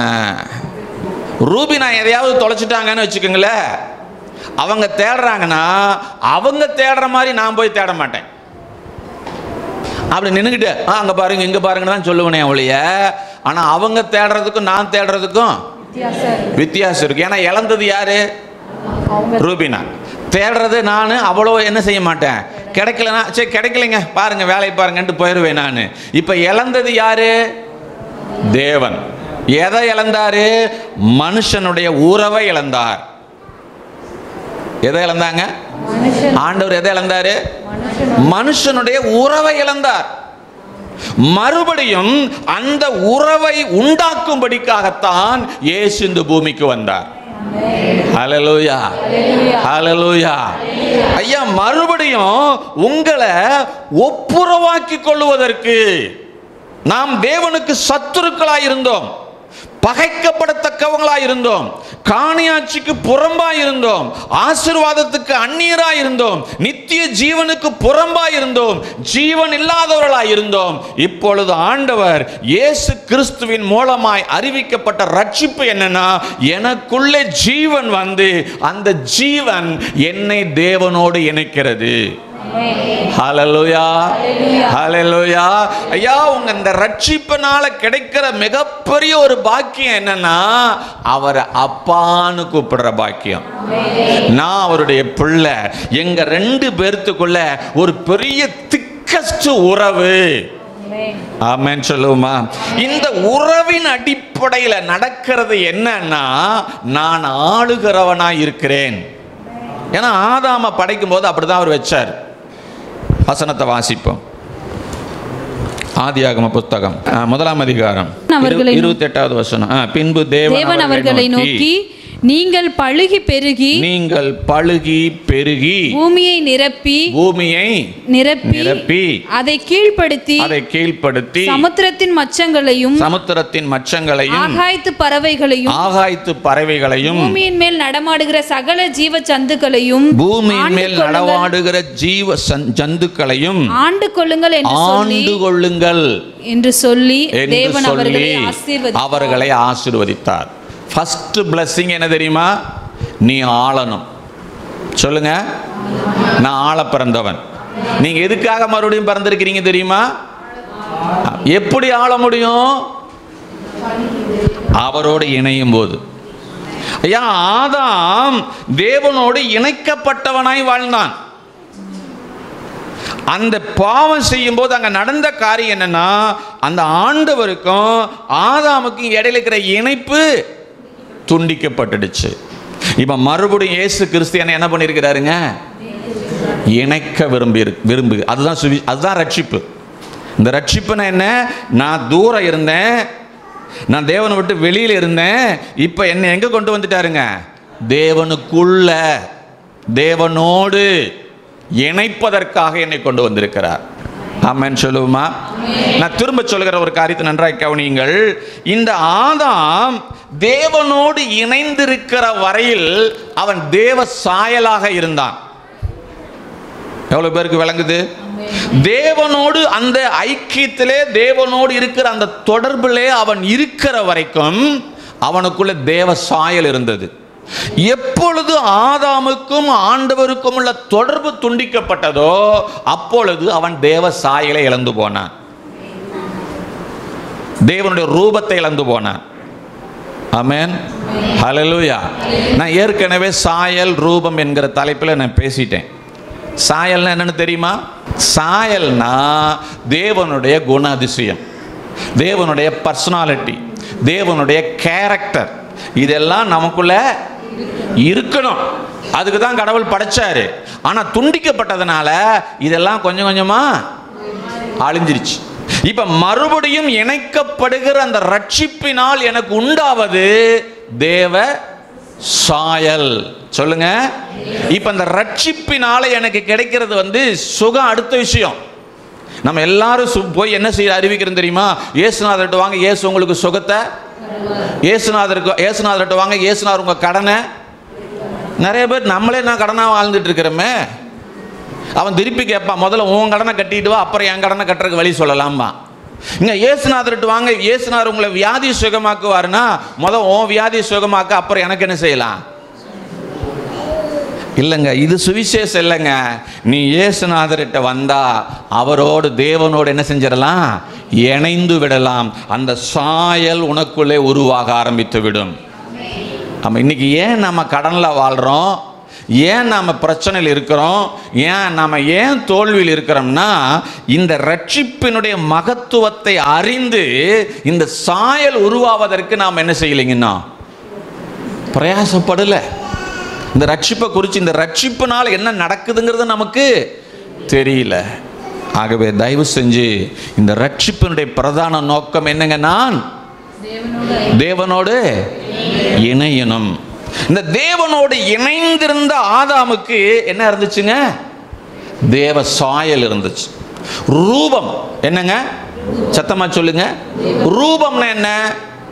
ரூபி நான் எதையாவது தொலைச்சிட்டாங்கன்னு வச்சுக்கோங்களேன் அவங்க தேடுறாங்கன்னா அவங்க தேடுற மாதிரி நான் போய் தேட மாட்டேன் அப்படி நின்றுக்கிட்டு ஆ அங்கே பாருங்க இங்கே பாருங்கன்னு தான் சொல்லுவேனே ஒழிய ஆனால் அவங்க தேடுறதுக்கும் நான் தேடுறதுக்கும் வித்தியாசம் இருக்கு ஏன்னா இழந்தது யாரு ரூபினா தேடுறது நான் அவ்வளோ என்ன செய்ய மாட்டேன் கிடைக்கலனா சரி கிடைக்கலைங்க பாருங்க வேலையை பாருங்கன்ட்டு போயிடுவேன் நான் இப்போ இழந்தது யாரு தேவன் எதை இழந்தாரு மனுஷனுடைய உறவை இழந்தார் எதை இழந்தாங்க ஆண்டவர் எதை இழந்தாரு மனுஷனுடைய உறவை இழந்தார் மறுபடியும் அந்த உறவை உண்டாக்கும்படிக்காகத்தான் இயேசு இந்த பூமிக்கு வந்தார் ஹalleluya ஹalleluya ஐயா மறுபடியும் உங்களை ஒப்புரவாக்கி கொள்வதற்கு நாம் தேவனுக்கு சத்துருக்களாய் இருந்தோம் பகைக்கப்படத்தக்கவங்களா இருந்தோம் காணியாட்சிக்கு புறம்பா இருந்தோம் ஆசீர்வாதத்துக்கு அந்நியரா இருந்தோம் நித்திய ஜீவனுக்கு புறம்பா இருந்தோம் ஜீவன் இல்லாதவர்களா இருந்தோம் இப்பொழுது ஆண்டவர் இயேசு கிறிஸ்துவின் மூலமாய் அறிவிக்கப்பட்ட ரட்சிப்பு என்னன்னா எனக்குள்ளே ஜீவன் வந்து அந்த ஜீவன் என்னை தேவனோடு இணைக்கிறது ஹalleluya ஹalleluya ஐயா உங்க இந்த ரட்சிப்பினால கிடைக்கிற மிகப்பெரிய ஒரு பாக்கியம் என்னன்னா அவரை அப்பான்னு கூப்பிடுற பாக்கியம் நான் அவருடைய பிள்ளை எங்க ரெண்டு பேர்த்துக்குள்ள ஒரு பெரிய திக்கஸ்ட் உறவு ஆமென் சொல்லுவோமா இந்த உறவின் அடிப்படையில் நடக்கிறது என்னன்னா நான் ஆளுகிறவனா இருக்கிறேன் ஏன்னா ஆதாம படைக்கும் போது அப்படிதான் அவர் வச்சார் வசனத்தை வாசிப்போம் ஆதியாகம புஸ்தகம் ஆ, முதலாம் அதிகாரம் அவர்களை இருபத்தி எட்டாவது வசனம் ஆ, பின்பு தேவன் தேவன் அவர்களை நோக்கி நீங்கள் பழுகி பெருகி நீங்கள் பழுகி பெருகி பூமியை நிரப்பி பூமியை நிரப்பி நிரப்பி அதை கீழ்ப்படுத்தி அதை கீழ்ப்படுத்தி சமுத்திரத்தின் மச்சங்களையும் சமுத்திரத்தின் மச்சங்களையும் ஆகாயத்து பறவைகளையும் ஆகாயத்து பறவைகளையும் பூமியின் மேல் நடமாடுகிற சகல ஜீவ சந்துக்களையும் பூமியின் ஆண்டு மேல் கொள்ளுங்கள். நடவாடுகிற ஜீவ சந்- ஜந்துக்களையும் ஆண்டு கொள்ளுங்கள் என்று சொல்லி ஆண்டு கொள்ளுங்கள் என்று சொல்லி என்று தேவன் சொல்லி அவர்களை ஆசீர்வதி அவர்களை ஆசீர்வதித்தார் ஃபர்ஸ்ட் blessing என்ன தெரியுமா நீ ஆளணும் சொல்லுங்க நான் ஆள பிறந்தவன் நீங்க எதுக்காக மறுபடியும் பிறந்திருக்கிறீங்க தெரியுமா எப்படி ஆள முடியும் அவரோடு இணையும் போது ஐயா ஆதாம் தேவனோடு இணைக்கப்பட்டவனாய் வாழ்ந்தான் அந்த பாவம் செய்யும் போது அங்க நடந்த காரியம் என்னன்னா அந்த ஆண்டவருக்கும் ஆதாமுக்கும் இடையில இருக்கிற இணைப்பு துண்டிக்கப்பட்டுடுச்சு இப்ப மறுபடியும் இயேசு கிறிஸ்து என்ன பண்ணியிருக்கிறாருங்க இணைக்க விரும்பி விரும்பு அதுதான் சுவி அதுதான் ரட்சிப்பு இந்த ரட்சிப்புனா என்ன நான் தூரம் இருந்தேன் நான் தேவனை விட்டு வெளியில இருந்தேன் இப்போ என்னை எங்க கொண்டு வந்துட்டாருங்க தேவனுக்குள்ள தேவனோடு இணைப்பதற்காக என்னை கொண்டு வந்திருக்கிறார் ஆமென் சொல்லுவோமா நான் திரும்ப சொல்லுகிற ஒரு காரியத்தை நன்றாய் கவனியுங்கள் இந்த ஆதாம் தேவனோடு இணைந்திருக்கிற வரையில் அவன் தேவ சாயலாக இருந்தான் எவ்வளவு பேருக்கு விளங்குது தேவனோடு அந்த ஐக்கியத்திலே தேவனோடு இருக்கிற அந்த தொடர்பிலே அவன் இருக்கிற வரைக்கும் அவனுக்குள்ள தேவ சாயல் இருந்தது எப்பொழுது ஆதாமுக்கும் ஆண்டவருக்கும் உள்ள தொடர்பு துண்டிக்கப்பட்டதோ அப்பொழுது அவன் தேவ சாயலை இழந்து போனான் தேவனுடைய ரூபத்தை இழந்து போனான் ஆமென் ஹalleluya நான் ஏற்கனவே சாயல் ரூபம் என்கிற தலைப்பில் நான் பேசிட்டேன் சாயல்னா என்னன்னு தெரியுமா சாயல்னா தேவனுடைய குண அதிசயம் தேவனுடைய பர்சனாலிட்டி தேவனுடைய கேரக்டர் இதெல்லாம் நமக்குள்ள இருக்கணும் அதுக்கு தான் கடவுள் படைச்சாரு ஆனா துண்டிக்கப்பட்டதுனால இதெல்லாம் கொஞ்சம் கொஞ்சமா அழிஞ்சிருச்சு இப்ப மறுபடியும் இணைக்கப்படுகிற அந்த ரட்சிப்பினால் எனக்கு உண்டாவது தேவ சாயல் சொல்லுங்க இப்ப அந்த ரட்சிப்பினால எனக்கு கிடைக்கிறது வந்து சுகம் அடுத்த விஷயம் நம்ம எல்லாரும் சு- போய் என்ன செய்ய அறிவிக்கிறோம் தெரியுமா இயேசுநாதர்கிட்ட வாங்க இயேசு உங்களுக்கு சுகத்தை இயேசுநாதருக்கு இயேசுநாதர்கிட்ட வாங்க இயேசுநாதர் உங்க கடனை நிறைய பேர் நம்மளே நான் கடனாக வாழ்ந்துட்டு இருக்கிறோமே அவன் திருப்பி கேட்பான் முதல்ல உன் கடனை கட்டிட்டு வா அப்புறம் என் கடனை கட்டுறதுக்கு வழி சொல்லலாமா இங்க இயேசுநாதர்கிட்ட வாங்க இயேசுநாதர் உங்களை வியாதி சுகமாக்குவாருன்னா முதல் உன் வியாதி சுகமாக்க அப்புறம் எனக்கு என்ன செய்யலாம் இல்லைங்க இது சுவிசேஷம் இல்லைங்க நீ இயேசுநாதர்கிட்ட வந்தா அவரோடு தேவனோடு என்ன செஞ்சிடலாம் இணைந்து விடலாம் அந்த சாயல் உனக்குள்ளே உருவாக ஆரம்பித்து விடும் நம்ம இன்னைக்கு ஏன் நம்ம கடனில் வாழ்கிறோம் ஏன் நாம் பிரச்சனையில் இருக்கிறோம் ஏன் நாம் ஏன் தோல்வியில் இருக்கிறோம்னா இந்த ரட்சிப்பினுடைய மகத்துவத்தை அறிந்து இந்த சாயல் உருவாவதற்கு நாம் என்ன செய்யலைங்கன்னா பிரயாசப்படலை இந்த ரட்சிப்பை குறித்து இந்த ரட்சிப்பினால் என்ன நடக்குதுங்கிறது நமக்கு தெரியல ஆகவே தயவு செஞ்சு இந்த ரட்சிப்பினுடைய பிரதான நோக்கம் என்னங்க நான் தேவனோடு இணையணும் இந்த தேவனோடு இணைந்திருந்த ஆதாமுக்கு என்ன இருந்துச்சுங்க தேவ சாயல் இருந்துச்சு ரூபம் என்னங்க சத்தமா சொல்லுங்க ரூபம்னா என்ன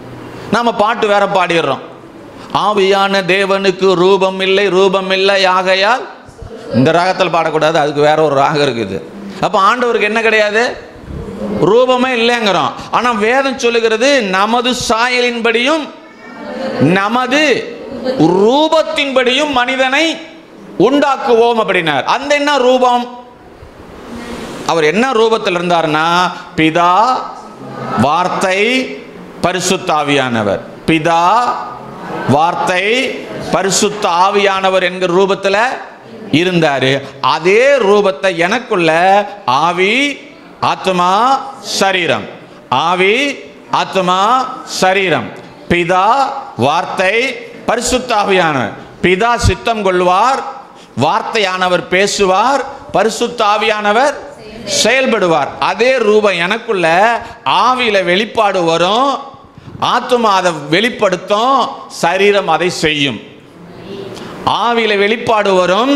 நாம பாட்டு வேற பாடிடுறோம் ஆவியான தேவனுக்கு ரூபம் இல்லை ரூபம் இல்லை ஆகையால் இந்த ராகத்தில் பாடக்கூடாது அதுக்கு வேற ஒரு ராகம் இருக்குது அப்போ ஆண்டவருக்கு என்ன கிடையாது ரூபமே இல்லைங்கிறோம் ஆனா வேதம் சொல்லுகிறது நமது சாயலின்படியும் நமது ரூபத்தின்படியும் மனிதனை உண்டாக்குவோம் அப்படின்னார் அந்த என்ன ரூபம் அவர் என்ன ரூபத்தில் இருந்தார்னா பிதா வார்த்தை பரிசுத்த ஆவியானவர் பிதா வார்த்தை பரிசுத்த ஆவியானவர் என்கிற ரூபத்தில் இருந்தாரு அதே ரூபத்தை எனக்குள்ள ஆவி ஆத்மா சரீரம் ஆவி ஆத்மா சரீரம் பிதா வார்த்தை பரிசுத்த ஆவியானவர் பிதா சித்தம் கொள்வார் வார்த்தையானவர் பேசுவார் பரிசுத்த ஆவியானவர் செயல்படுவார் அதே ரூபம் எனக்குள்ள ஆவியில வெளிப்பாடு வரும் ஆத்மா அதை வெளிப்படுத்தும் சரீரம் அதை செய்யும் ஆவியில வெளிப்பாடு வரும்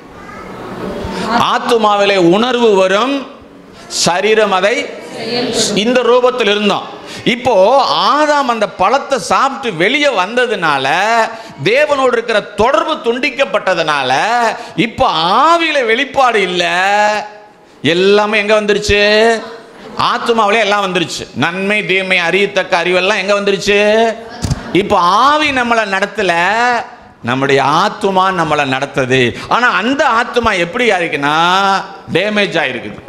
ஆத்மாவிலே உணர்வு வரும் சரீரம் அதை இந்த ரூபத்தில் இருந்தோம் இப்போ ஆதாம் அந்த பழத்தை சாப்பிட்டு வெளியே வந்ததுனால தேவனோடு இருக்கிற தொடர்பு துண்டிக்கப்பட்டதுனால இப்போ ஆவியில வெளிப்பாடு இல்லை எல்லாமே எங்க வந்துருச்சு ஆத்மாவிலே எல்லாம் வந்துருச்சு நன்மை தீமை அறியத்தக்க அறிவெல்லாம் எங்க வந்துருச்சு இப்போ ஆவி நம்மளை நடத்தல நம்முடைய ஆத்மா நம்மளை நடத்துது ஆனா அந்த ஆத்மா எப்படி ஆயிருக்குன்னா டேமேஜ் ஆயிருக்குது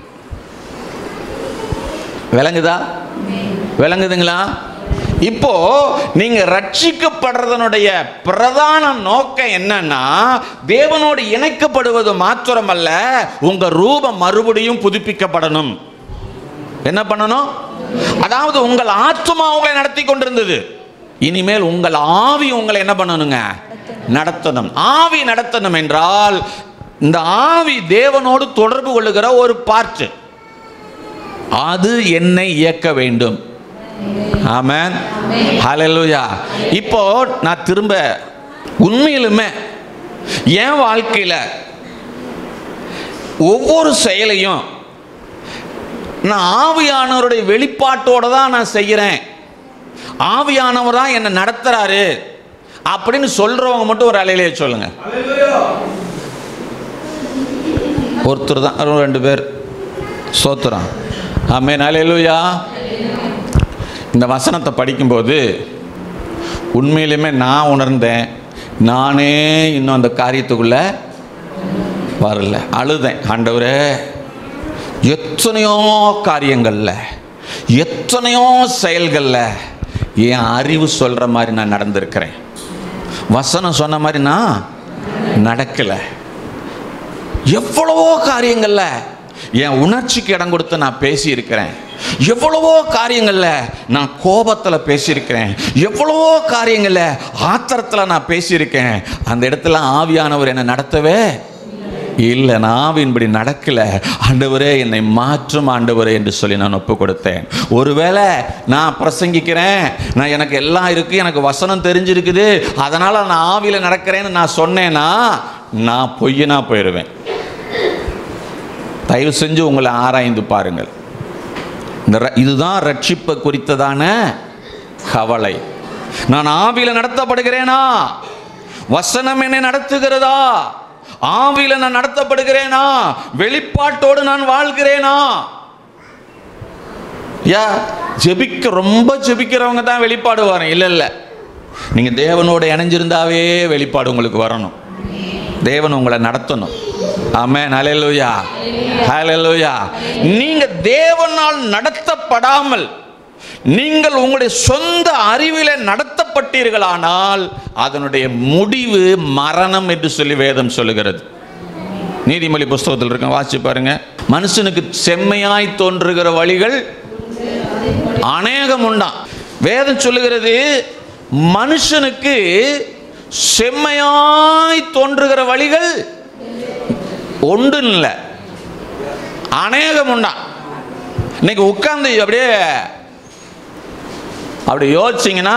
விளங்குதா விளங்குதுங்களா இப்போ நீங்க ரட்சிக்கப்படுறதனுடைய பிரதான நோக்கம் என்னன்னா தேவனோடு இணைக்கப்படுவது மாத்திரமல்ல உங்க ரூபம் மறுபடியும் புதுப்பிக்கப்படணும் என்ன பண்ணணும் அதாவது உங்கள் ஆத்மா உங்களை நடத்தி கொண்டிருந்தது இனிமேல் உங்கள் ஆவி உங்களை என்ன பண்ணணுங்க நடத்தணும் ஆவி நடத்தணும் என்றால் இந்த ஆவி தேவனோடு தொடர்பு கொள்ளுகிற ஒரு பார்ட்டு அது என்னை இயக்க வேண்டும் ஆமென் ஹalleluya இப்போ நான் திரும்ப உண்மையிலுமே என் வாழ்க்கையில ஒவ்வொரு செயலையும் நான் ஆவியானவருடைய வெளிப்பாட்டோட தான் நான் செய்கிறேன் ஆவியானவர் தான் என்னை நடத்துறாரு அப்படின்னு சொல்றவங்க மட்டும் ஒரு அலையிலேயே சொல்லுங்க ஒருத்தர் தான் ஒரு ரெண்டு பேர் சோத்துறான் ஆமே அலையிலுயா இந்த வசனத்தை படிக்கும்போது உண்மையிலுமே நான் உணர்ந்தேன் நானே இன்னும் அந்த காரியத்துக்குள்ள வரல அழுதேன் ஆண்டவரே எத்தனையோ காரியங்களில் எத்தனையோ செயல்களில் என் அறிவு சொல்கிற மாதிரி நான் நடந்திருக்கிறேன் வசனம் சொன்ன மாதிரி நான் நடக்கலை எவ்வளவோ காரியங்கள்ல என் உணர்ச்சிக்கு இடம் கொடுத்து நான் பேசியிருக்கிறேன் எவ்வளவோ காரியங்கள்ல நான் கோபத்தில் பேசியிருக்கிறேன் எவ்வளவோ காரியங்கள்ல ஆத்திரத்தில் நான் பேசியிருக்கேன் அந்த இடத்துல ஆவியானவர் என்னை நடத்தவே இல்லை நான் ஆவியின்படி நடக்கல ஆண்டவரே என்னை மாற்றும் ஆண்டவரே என்று சொல்லி நான் ஒப்பு கொடுத்தேன் ஒருவேளை நான் பிரசங்கிக்கிறேன் நான் எனக்கு எல்லாம் இருக்கு எனக்கு வசனம் தெரிஞ்சிருக்குது அதனால நான் ஆவியில நடக்கிறேன்னு நான் சொன்னேன்னா நான் பொய்யனா போயிடுவேன் தயவு செஞ்சு உங்களை ஆராய்ந்து பாருங்கள் இந்த ர- இதுதான் ரட்சிப்பை குறித்ததான கவலை நான் ஆவியில நடத்தப்படுகிறேனா வசனம் என்னை நடத்துகிறதா ஆவியில நான் நடத்தப்படுகிறேனா வெளிப்பாட்டோடு நான் வாழ்கிறேனா யா ஜெபிக்க ரொம்ப ஜெபிக்கிறவங்க தான் வெளிப்பாடு வரும் இல்லை இல்லை நீங்கள் தேவனோட இணைஞ்சிருந்தாவே வெளிப்பாடு உங்களுக்கு வரணும் தேவன் உங்களை நடத்தணும் ஆமென் ஹalleluya ஹalleluya நீங்க தேவனால் நடத்தப்படாமல் நீங்கள் உங்களுடைய சொந்த அறிவில நடத்தப்பட்டீர்களானால் அதனுடைய முடிவு மரணம் என்று சொல்லி வேதம் சொல்லுகிறது நீதிமொழி புஸ்தகத்தில் இருக்க வாசிச்சு பாருங்க மனுஷனுக்கு செம்மையாய் தோன்றுகிற வழிகள் அநேகம் உண்டாம் வேதம் சொல்லுகிறது மனுஷனுக்கு செம்மையாய் தோன்றுகிற வழிகள் ஒன்று இல்லை அநேகம் உண்டாம் இன்னைக்கு உட்கார்ந்து அப்படியே அப்படி யோசிச்சிங்கன்னா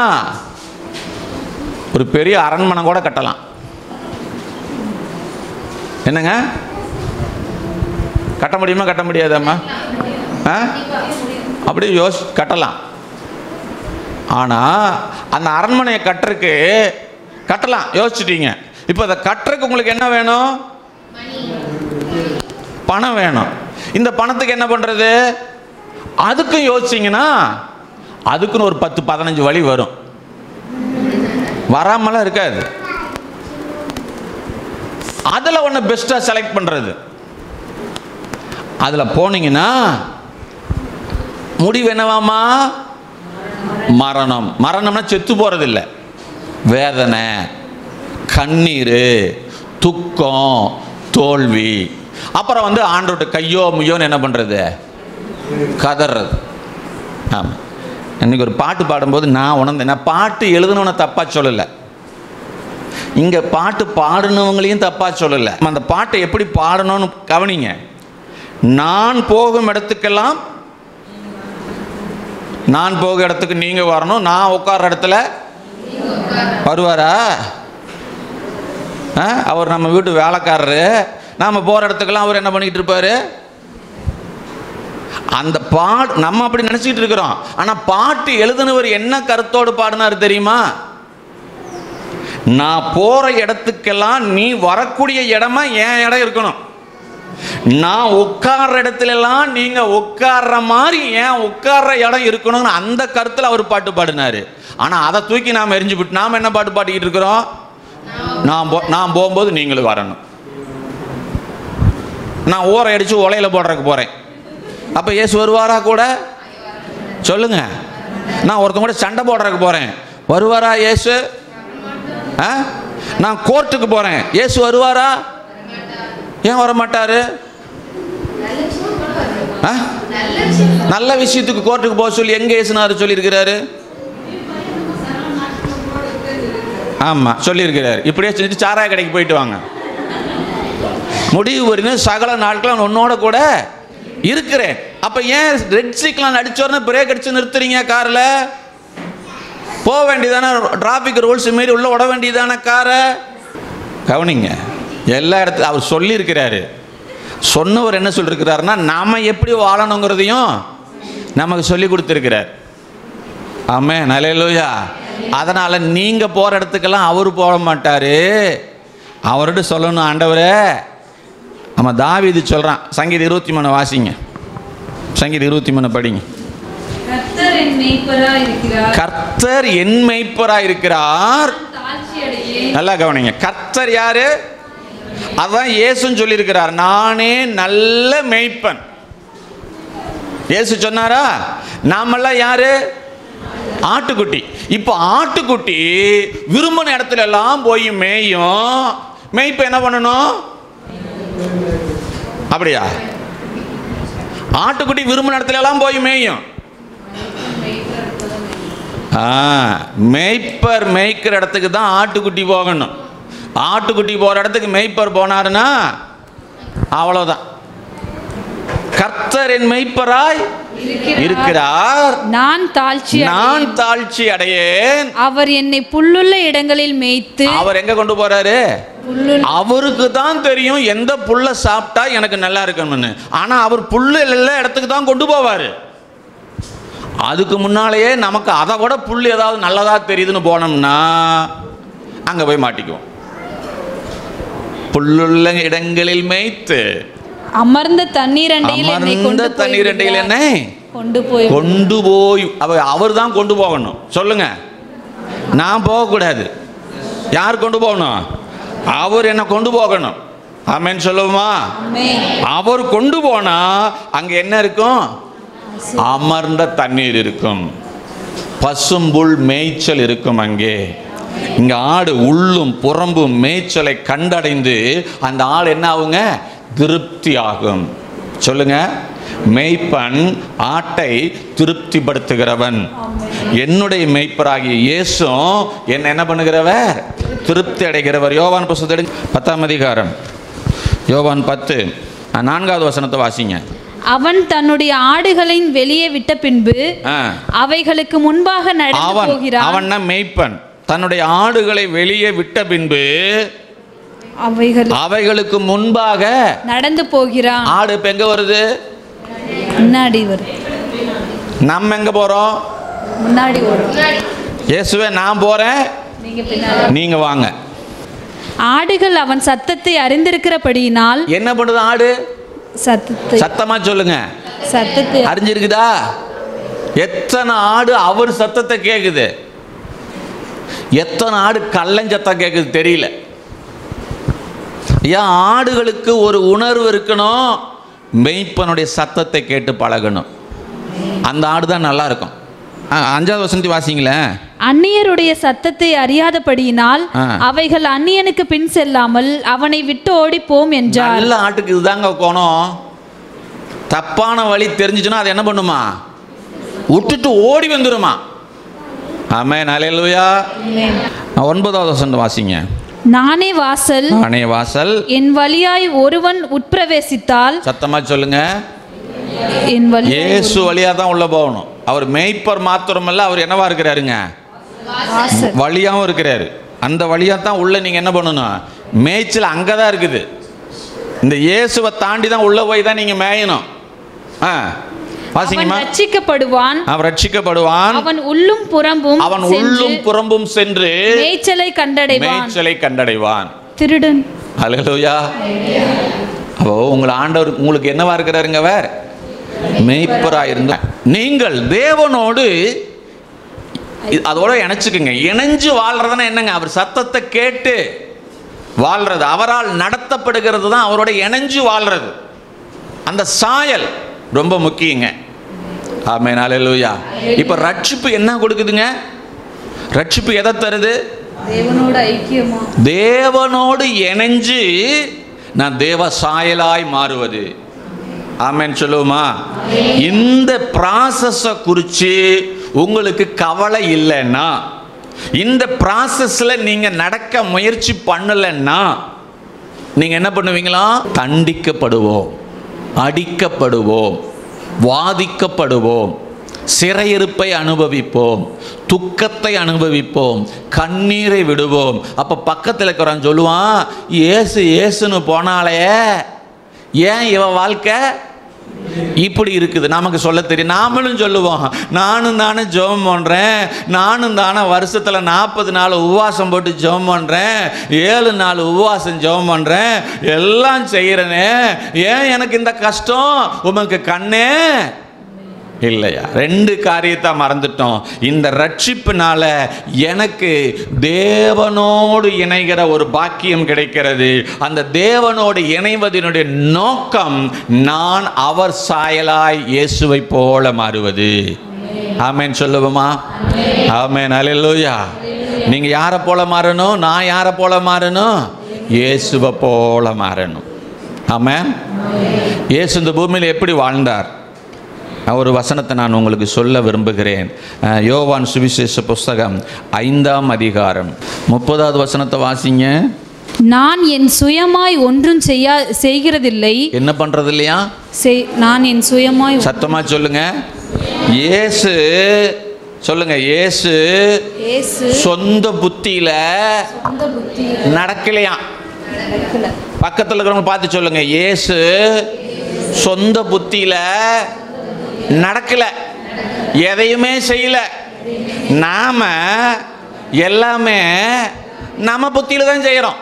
ஒரு பெரிய அரண்மனை கூட கட்டலாம் என்னங்க கட்ட முடியுமா கட்ட முடியாதாம்மா ஆ அப்படியே யோசி கட்டலாம் ஆனால் அந்த அரண்மனையை கட்டுறதுக்கு கட்டலாம் யோசிச்சுட்டீங்க இப்போ அதை கட்டுறதுக்கு உங்களுக்கு என்ன வேணும் பணம் வேணும் இந்த பணத்துக்கு என்ன பண்ணுறது அதுக்கும் யோசிச்சிங்கன்னா அதுக்குன்னு ஒரு பத்து பதினஞ்சு வழி வரும் வராமலாம் இருக்காது அதில் ஒன்று பெஸ்ட்டாக செலக்ட் பண்ணுறது அதில் போனீங்கன்னா முடிவு என்னவாமா மரணம் மரணம்னா செத்து போகிறது இல்லை வேதனை கண்ணீர் துக்கம் தோல்வி அப்புறம் வந்து ஆண்டோட்ட கையோ முய்யோன்னு என்ன பண்ணுறது கதறது ஆமாம் இன்னைக்கு ஒரு பாட்டு பாடும்போது நான் உணர்ந்தேன் நான் பாட்டு எழுதுனவனை தப்பாக சொல்லலை இங்கே பாட்டு பாடினவங்களையும் தப்பாக சொல்லலை நம்ம அந்த பாட்டை எப்படி பாடணும்னு கவனிங்க நான் போகும் இடத்துக்கெல்லாம் நான் போக இடத்துக்கு நீங்கள் வரணும் நான் உட்கார்ற இடத்துல வருவாரா ஆ? அவர் நம்ம வீட்டு வேலைக்காரரு நாம் போகிற இடத்துக்கெல்லாம் அவர் என்ன பண்ணிக்கிட்டு இருப்பாரு அந்த பாட் நம்ம அப்படி நினச்சிக்கிட்டு இருக்கிறோம் ஆனால் பாட்டு எழுதுனவர் என்ன கருத்தோடு பாடினார் தெரியுமா நான் போகிற இடத்துக்கெல்லாம் நீ வரக்கூடிய இடமா என் இடம் இருக்கணும் நான் உட்கார்ற இடத்துல எல்லாம் நீங்க உட்கார்ற மாதிரி ஏன் உட்கார்ற இடம் இருக்கணும்னு அந்த கருத்துல அவர் பாட்டு பாடினாரு ஆனா அதை தூக்கி நாம் எரிஞ்சு விட்டு நாம என்ன பாட்டு பாடிக்கிட்டு இருக்கிறோம் நான் போ நான் போகும்போது நீங்களும் வரணும் நான் ஊரை அடிச்சு உலையில போடுறதுக்கு போறேன் அப்ப இயேசு வருவாரா கூட சொல்லுங்க நான் ஒருத்தன் கூட சண்டை போடுறதுக்கு போறேன் வருவாரா இயேசு ஆ? நான் கோர்ட்டுக்கு போறேன் இயேசு வருவாரா ஏன் வர மாட்டாரு ஆ? நல்ல விஷயத்துக்கு கோர்ட்டுக்கு போக சொல்லி எங்க ஏசுனாரு சொல்லியிருக்கிறாரு ஆமா சொல்லியிருக்கிறாரு இப்படியே செஞ்சுட்டு சாராய கடைக்கு போயிட்டு வாங்க முடிவு வரைக்கும் சகல நாட்களும் உன்னோட கூட இருக்கிறேன் அப்ப ஏன் ரெட் சிக்லாம் அடிச்சோடனே பிரேக் அடிச்சு நிறுத்துறீங்க கார்ல போக வேண்டியதானே டிராஃபிக் ரூல்ஸ் மீறி உள்ள விட வேண்டியதானே காரை கவனிங்க எல்லா இடத்துல அவர் சொல்லியிருக்கிறாரு சொன்னவர் என்ன சொல்லியிருக்கிறாருன்னா நாம எப்படி வாழணுங்கிறதையும் நமக்கு சொல்லி கொடுத்துருக்கிறார் ஆமே நலையிலோயா அதனால நீங்க போற இடத்துக்கெல்லாம் அவர் போக மாட்டாரு அவர்கிட்ட சொல்லணும் ஆண்டவரே நம்ம தாவீது சொல்றான் சங்கீத இருபத்தி மூணு வாசிங்க சங்கீத இருபத்தி மூணு படிங்க கர்த்தர் என் மேய்ப்பரா இருக்கிறார் கர்த்தர் என் மெய்ப்பரா இருக்கிறார் தாழ்ச்சி அடையே நல்லா கவனிங்க கர்த்தர் யாரு அதான் இயேசுன்னு சொல்லியிருக்கிறார் நானே நல்ல மேய்ப்பன் இயேசு சொன்னாரா நாமெல்லாம் யாரு ஆட்டுக்குட்டி இப்போ ஆட்டுக்குட்டி விரும்பின இடத்துல எல்லாம் போய் மேயும் மேய்ப்ப என்ன பண்ணணும் அப்படியா ஆட்டுக்குட்டி விரும்பின இடத்துல எல்லாம் போய் மேயும் ஆ மேய்ப்பர் மேய்க்கிற இடத்துக்கு தான் ஆட்டுக்குட்டி போகணும் ஆட்டுக்குட்டி போகிற இடத்துக்கு மேய்ப்பர் போனாருன்னா அவ்வளோதான் கர்த்தர் என் மெய்ப்பராய் இருக்கிறார் நான் தாழ்ச்சி நான் அடையேன். தாழ்ச்சி அடையேன் அவர் என்னை புல்லுள்ள இடங்களில் மேய்த்து அவர் எங்க கொண்டு போறாரு புல்லுள்ள அவருக்கு தான் தெரியும் எந்த புல்ல சாப்பிட்டா எனக்கு நல்லா இருக்கணும்னு ஆனா அவர் புல்லு எல்லா இடத்துக்கு தான் கொண்டு போவாரு அதுக்கு முன்னாலேயே நமக்கு அதை விட புல் ஏதாவது நல்லதா தெரியுதுன்னு போனோம்னா அங்க போய் மாட்டிக்குவோம் புல்லுள்ள இடங்களில் மேய்த்து அமர்ந்த தண்ணீர் அண்டையில் என்னை கொண்டு அமர்ந்த போய் தண்ணீர் அண்டையில் என்ன கொண்டு போய் கொண்டு போய் அவ அவர் தான் கொண்டு போகணும் சொல்லுங்க நான் போகக்கூடாது யார் கொண்டு போகணும் அவர் என்ன கொண்டு போகணும் ஆமென் சொல்லுவோமா ஆமென். அவர் கொண்டு போனா அங்க என்ன இருக்கும் அமர்ந்த தண்ணீர் இருக்கும் பசும்புல் மேய்ச்சல் இருக்கும் அங்கே இங்க ஆடு உள்ளும் புறம்பும் மேய்ச்சலை கண்டடைந்து அந்த ஆடு என்ன ஆகுங்க திருப்தி ஆகும் சொல்லுங்க மேய்ப்பன் ஆட்டை திருப்திப்படுத்துகிறவன் என்னுடைய மேய்ப்பராகிய இயேசும் என்ன என்ன பண்ணுகிறவர் திருப்தி அடைகிறவர் யோவான் புஸ்தத்தை எடுங்க. பத்தாம் அதிகாரம் யோவான் பத்து அஹ், நான்காவது வசனத்தை வாசிங்க அவன் தன்னுடைய ஆடுகளை வெளியே விட்ட பின்பு ஆ. அவைகளுக்கு முன்பாக நடந்து அவன் போகிறான் அவன் தான் மேய்ப்பன் தன்னுடைய ஆடுகளை வெளியே விட்ட பின்பு அவைகள் அவைகளுக்கு முன்பாக நடந்து போகிறான் ஆடு இப்ப எங்க வருது முன்னாடி வரும் நம்ம எங்க போறோம் முன்னாடி ஓடும் இயேசுவே நான் போறேன் நீங்க பின்னாடி நீங்க வாங்க ஆடுகள் அவன் சத்தத்தை அறிந்திருக்கிறபடியினால் என்ன பண்ணுது ஆடு சத்தத்தை சத்தமா சொல்லுங்க சத்தத்தை அறிஞ்சிருக்குதா எத்தனை ஆடு அவர் சத்தத்தை கேக்குது எத்தனை ஆடு கள்ளஞ்சத்தம் கேக்குது தெரியல ஏன் ஆடுகளுக்கு ஒரு உணர்வு இருக்கணும் மெய்ப்பனுடைய சத்தத்தை கேட்டு பழகணும் அந்த ஆடு தான் நல்லா இருக்கும் ஆ, அஞ்சாவது வசந்தி வாசிங்களேன் அந்நியருடைய சத்தத்தை அறியாதபடியினால் ஆ. அவைகள் அந்நியனுக்கு பின் செல்லாமல் அவனை விட்டு ஓடி போம் என்றார் நல்ல ஆட்டுக்கு இதுதாங்க கோணம் தப்பான வழி தெரிஞ்சுச்சுன்னா அது என்ன பண்ணுமா விட்டுட்டு ஓடி வந்துருமா ஆமே நலையலுயா ஒன்பதாவது வசனம் வாசிங்க நானே வாசல் அணை வாசல் என் வழியாய் ஒருவன் உட்பிரவேசித்தால் சத்தமா சொல்லுங்க என் வழி இயேசு வழியா தான் உள்ள போகணும் அவர் மேய்ப்பர் மாத்திரமல்ல அவர் என்னவா இருக்கிறாருங்க வாசல் வழியாவும் இருக்கிறாரு அந்த வழியா தான் உள்ள நீங்க என்ன பண்ணணும் மேய்ச்சல் அங்கே தான் இருக்குது இந்த இயேசுவை தாண்டி தான் உள்ள போய் தான் நீங்க மேயணும் ஆ அவன் வாசிங்கம்மா ரட்சிக்கப்படுவான் அவன் ரட்சிக்கப்படுவான் அவன் உள்ளும் புறம்பும் அவன் சென்று உள்ளும் புறம்பும் சென்று மேய்ச்சலை கண்டடைவான் மேய்ச்சலை கண்டடைவான் திருடன் ஹalleluya அப்போ உங்கள் ஆண்டவர் உங்களுக்கு என்னவா இருக்கிறாருங்க அவர் மேய்ப்பராக இருந்த நீங்கள் தேவனோடு இது- அதோட இணைச்சுக்குங்க இணைஞ்சு வாழ்றதுன்னா என்னங்க அவர் சத்தத்தை கேட்டு வாழ்றது அவரால் நடத்தப்படுகிறது தான் அவரோட இணைஞ்சு வாழ்றது அந்த சாயல் ரொம்ப முக்கியங்க ஆமென் ஹalleluya இப்போ ரட்சிப்பு என்ன கொடுக்குதுங்க ரட்சிப்பு எதை தருது தேவனோட ஐக்கியமா தேவனோடு இணைஞ்சு நான் தேவ சாயலாய் மாறுவது ஆமென் சொல்லுவோமா இந்த ப்ராசஸை குறித்து உங்களுக்கு கவலை இல்லைன்னா இந்த ப்ராசஸில் நீங்கள் நடக்க முயற்சி பண்ணலைன்னா நீங்கள் என்ன பண்ணுவீங்களா தண்டிக்கப்படுவோம் அடிக்கப்படுவோம் வாதிக்கப்படுவோம் சிறையிருப்பை அனுபவிப்போம் துக்கத்தை அனுபவிப்போம் கண்ணீரை விடுவோம் அப்போ பக்கத்தில் இருக்கிறவன் சொல்லுவான் ஏசு ஏசுன்னு போனாலே ஏன் இவ வாழ்க்கை இப்படி இருக்குது நமக்கு சொல்ல தெரியும் நாமளும் சொல்லுவோம் நானும் தானே ஜெபம் பண்ணுறேன் நானும் தானே வருஷத்தில் நாற்பது நாள் உபவாசம் போட்டு ஜெபம் பண்ணுறேன் ஏழு நாள் உபவாசம் ஜெபம் பண்ணுறேன் எல்லாம் செய்கிறேனே ஏன் எனக்கு இந்த கஷ்டம் உமக்கு கண்ணே இல்லையா ரெண்டு காரியத்தை மறந்துட்டோம் இந்த ரட்சிப்புனால எனக்கு தேவனோடு இணைகிற ஒரு பாக்கியம் கிடைக்கிறது அந்த தேவனோடு இணைவதனுடைய நோக்கம் நான் அவர் சாயலாய் இயேசுவை போல மாறுவது ஆமென் சொல்லுவோமா ஆமென் அல்லேலூயா நீங்க யாரை போல மாறணும் நான் யாரை போல மாறணும் இயேசுவை போல மாறணும் ஆமென் இயேசு இந்த பூமியில் எப்படி வாழ்ந்தார் ஒரு வசனத்தை நான் உங்களுக்கு சொல்ல விரும்புகிறேன் அஹ், யோவான் சுவிசேஷ புஸ்தகம் ஐந்தாம் அதிகாரம் முப்பதாவது வசனத்தை வாசிங்க நான் என் சுயமாய் ஒன்றும் செய்யா செய்கிறதில்லை என்ன பண்றது இல்லையா செய்- நான் என் சுயமாய் சத்தமா சொல்லுங்க இயேசு சொல்லுங்க இயேசு இயேசு சொந்த புத்தியில சொந்த புத்தி நடக்கலையா நடக்கல. பக்கத்தில் இருக்கிறவங்க பார்த்து சொல்லுங்க இயேசு சொந்த புத்தியில நடக்கல எதையுமே செய்யல நாம எல்லாமே நம்ம புத்தியில தான் செய்யறோம்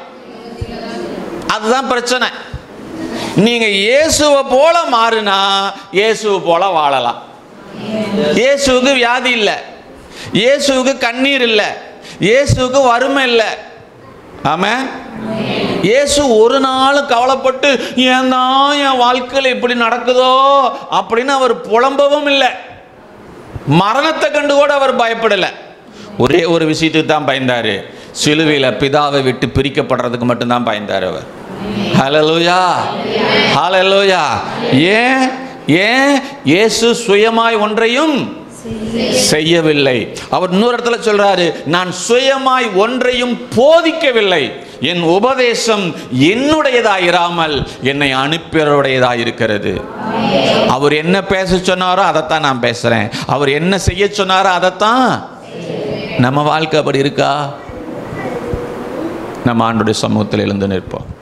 அதுதான் பிரச்சனை நீங்க இயேசுவை போல மாறினா இயேசுவை போல வாழலாம் இயேசுவுக்கு வியாதி இல்லை இயேசுவுக்கு கண்ணீர் இல்லை இயேசுவுக்கு வறுமை இல்லை ஆமாம் இயேசு ஒரு நாள் கவலைப்பட்டு ஏன் தான் என் வாழ்க்கையில் இப்படி நடக்குதோ அப்படின்னு அவர் புலம்பவும் இல்லை மரணத்தை கண்டு கூட அவர் பயப்படலை ஒரே ஒரு விஷயத்துக்கு தான் பயந்தாரு சிலுவையில் பிதாவை விட்டு பிரிக்கப்படுறதுக்கு மட்டும்தான் பயந்தார் அவர் ஹalleluya ஹalleluya ஏன் ஏன் இயேசு சுயமாய் ஒன்றையும் செய்யவில்லை அவர் இன்னொரு இடத்துல சொல்றாரு நான் சுயமாய் ஒன்றையும் போதிக்கவில்லை என் உபதேசம் என்னுடையதாயிராமல் என்னை அனுப்பியருடையதாயிருக்கிறது அவர் என்ன பேச சொன்னாரோ அதைத்தான் நான் பேசுறேன் அவர் என்ன செய்ய சொன்னாரோ அதைத்தான் நம்ம வாழ்க்கை அப்படி இருக்கா நம்ம ஆண்டுடைய சமூகத்தில் எழுந்து நிற்போம்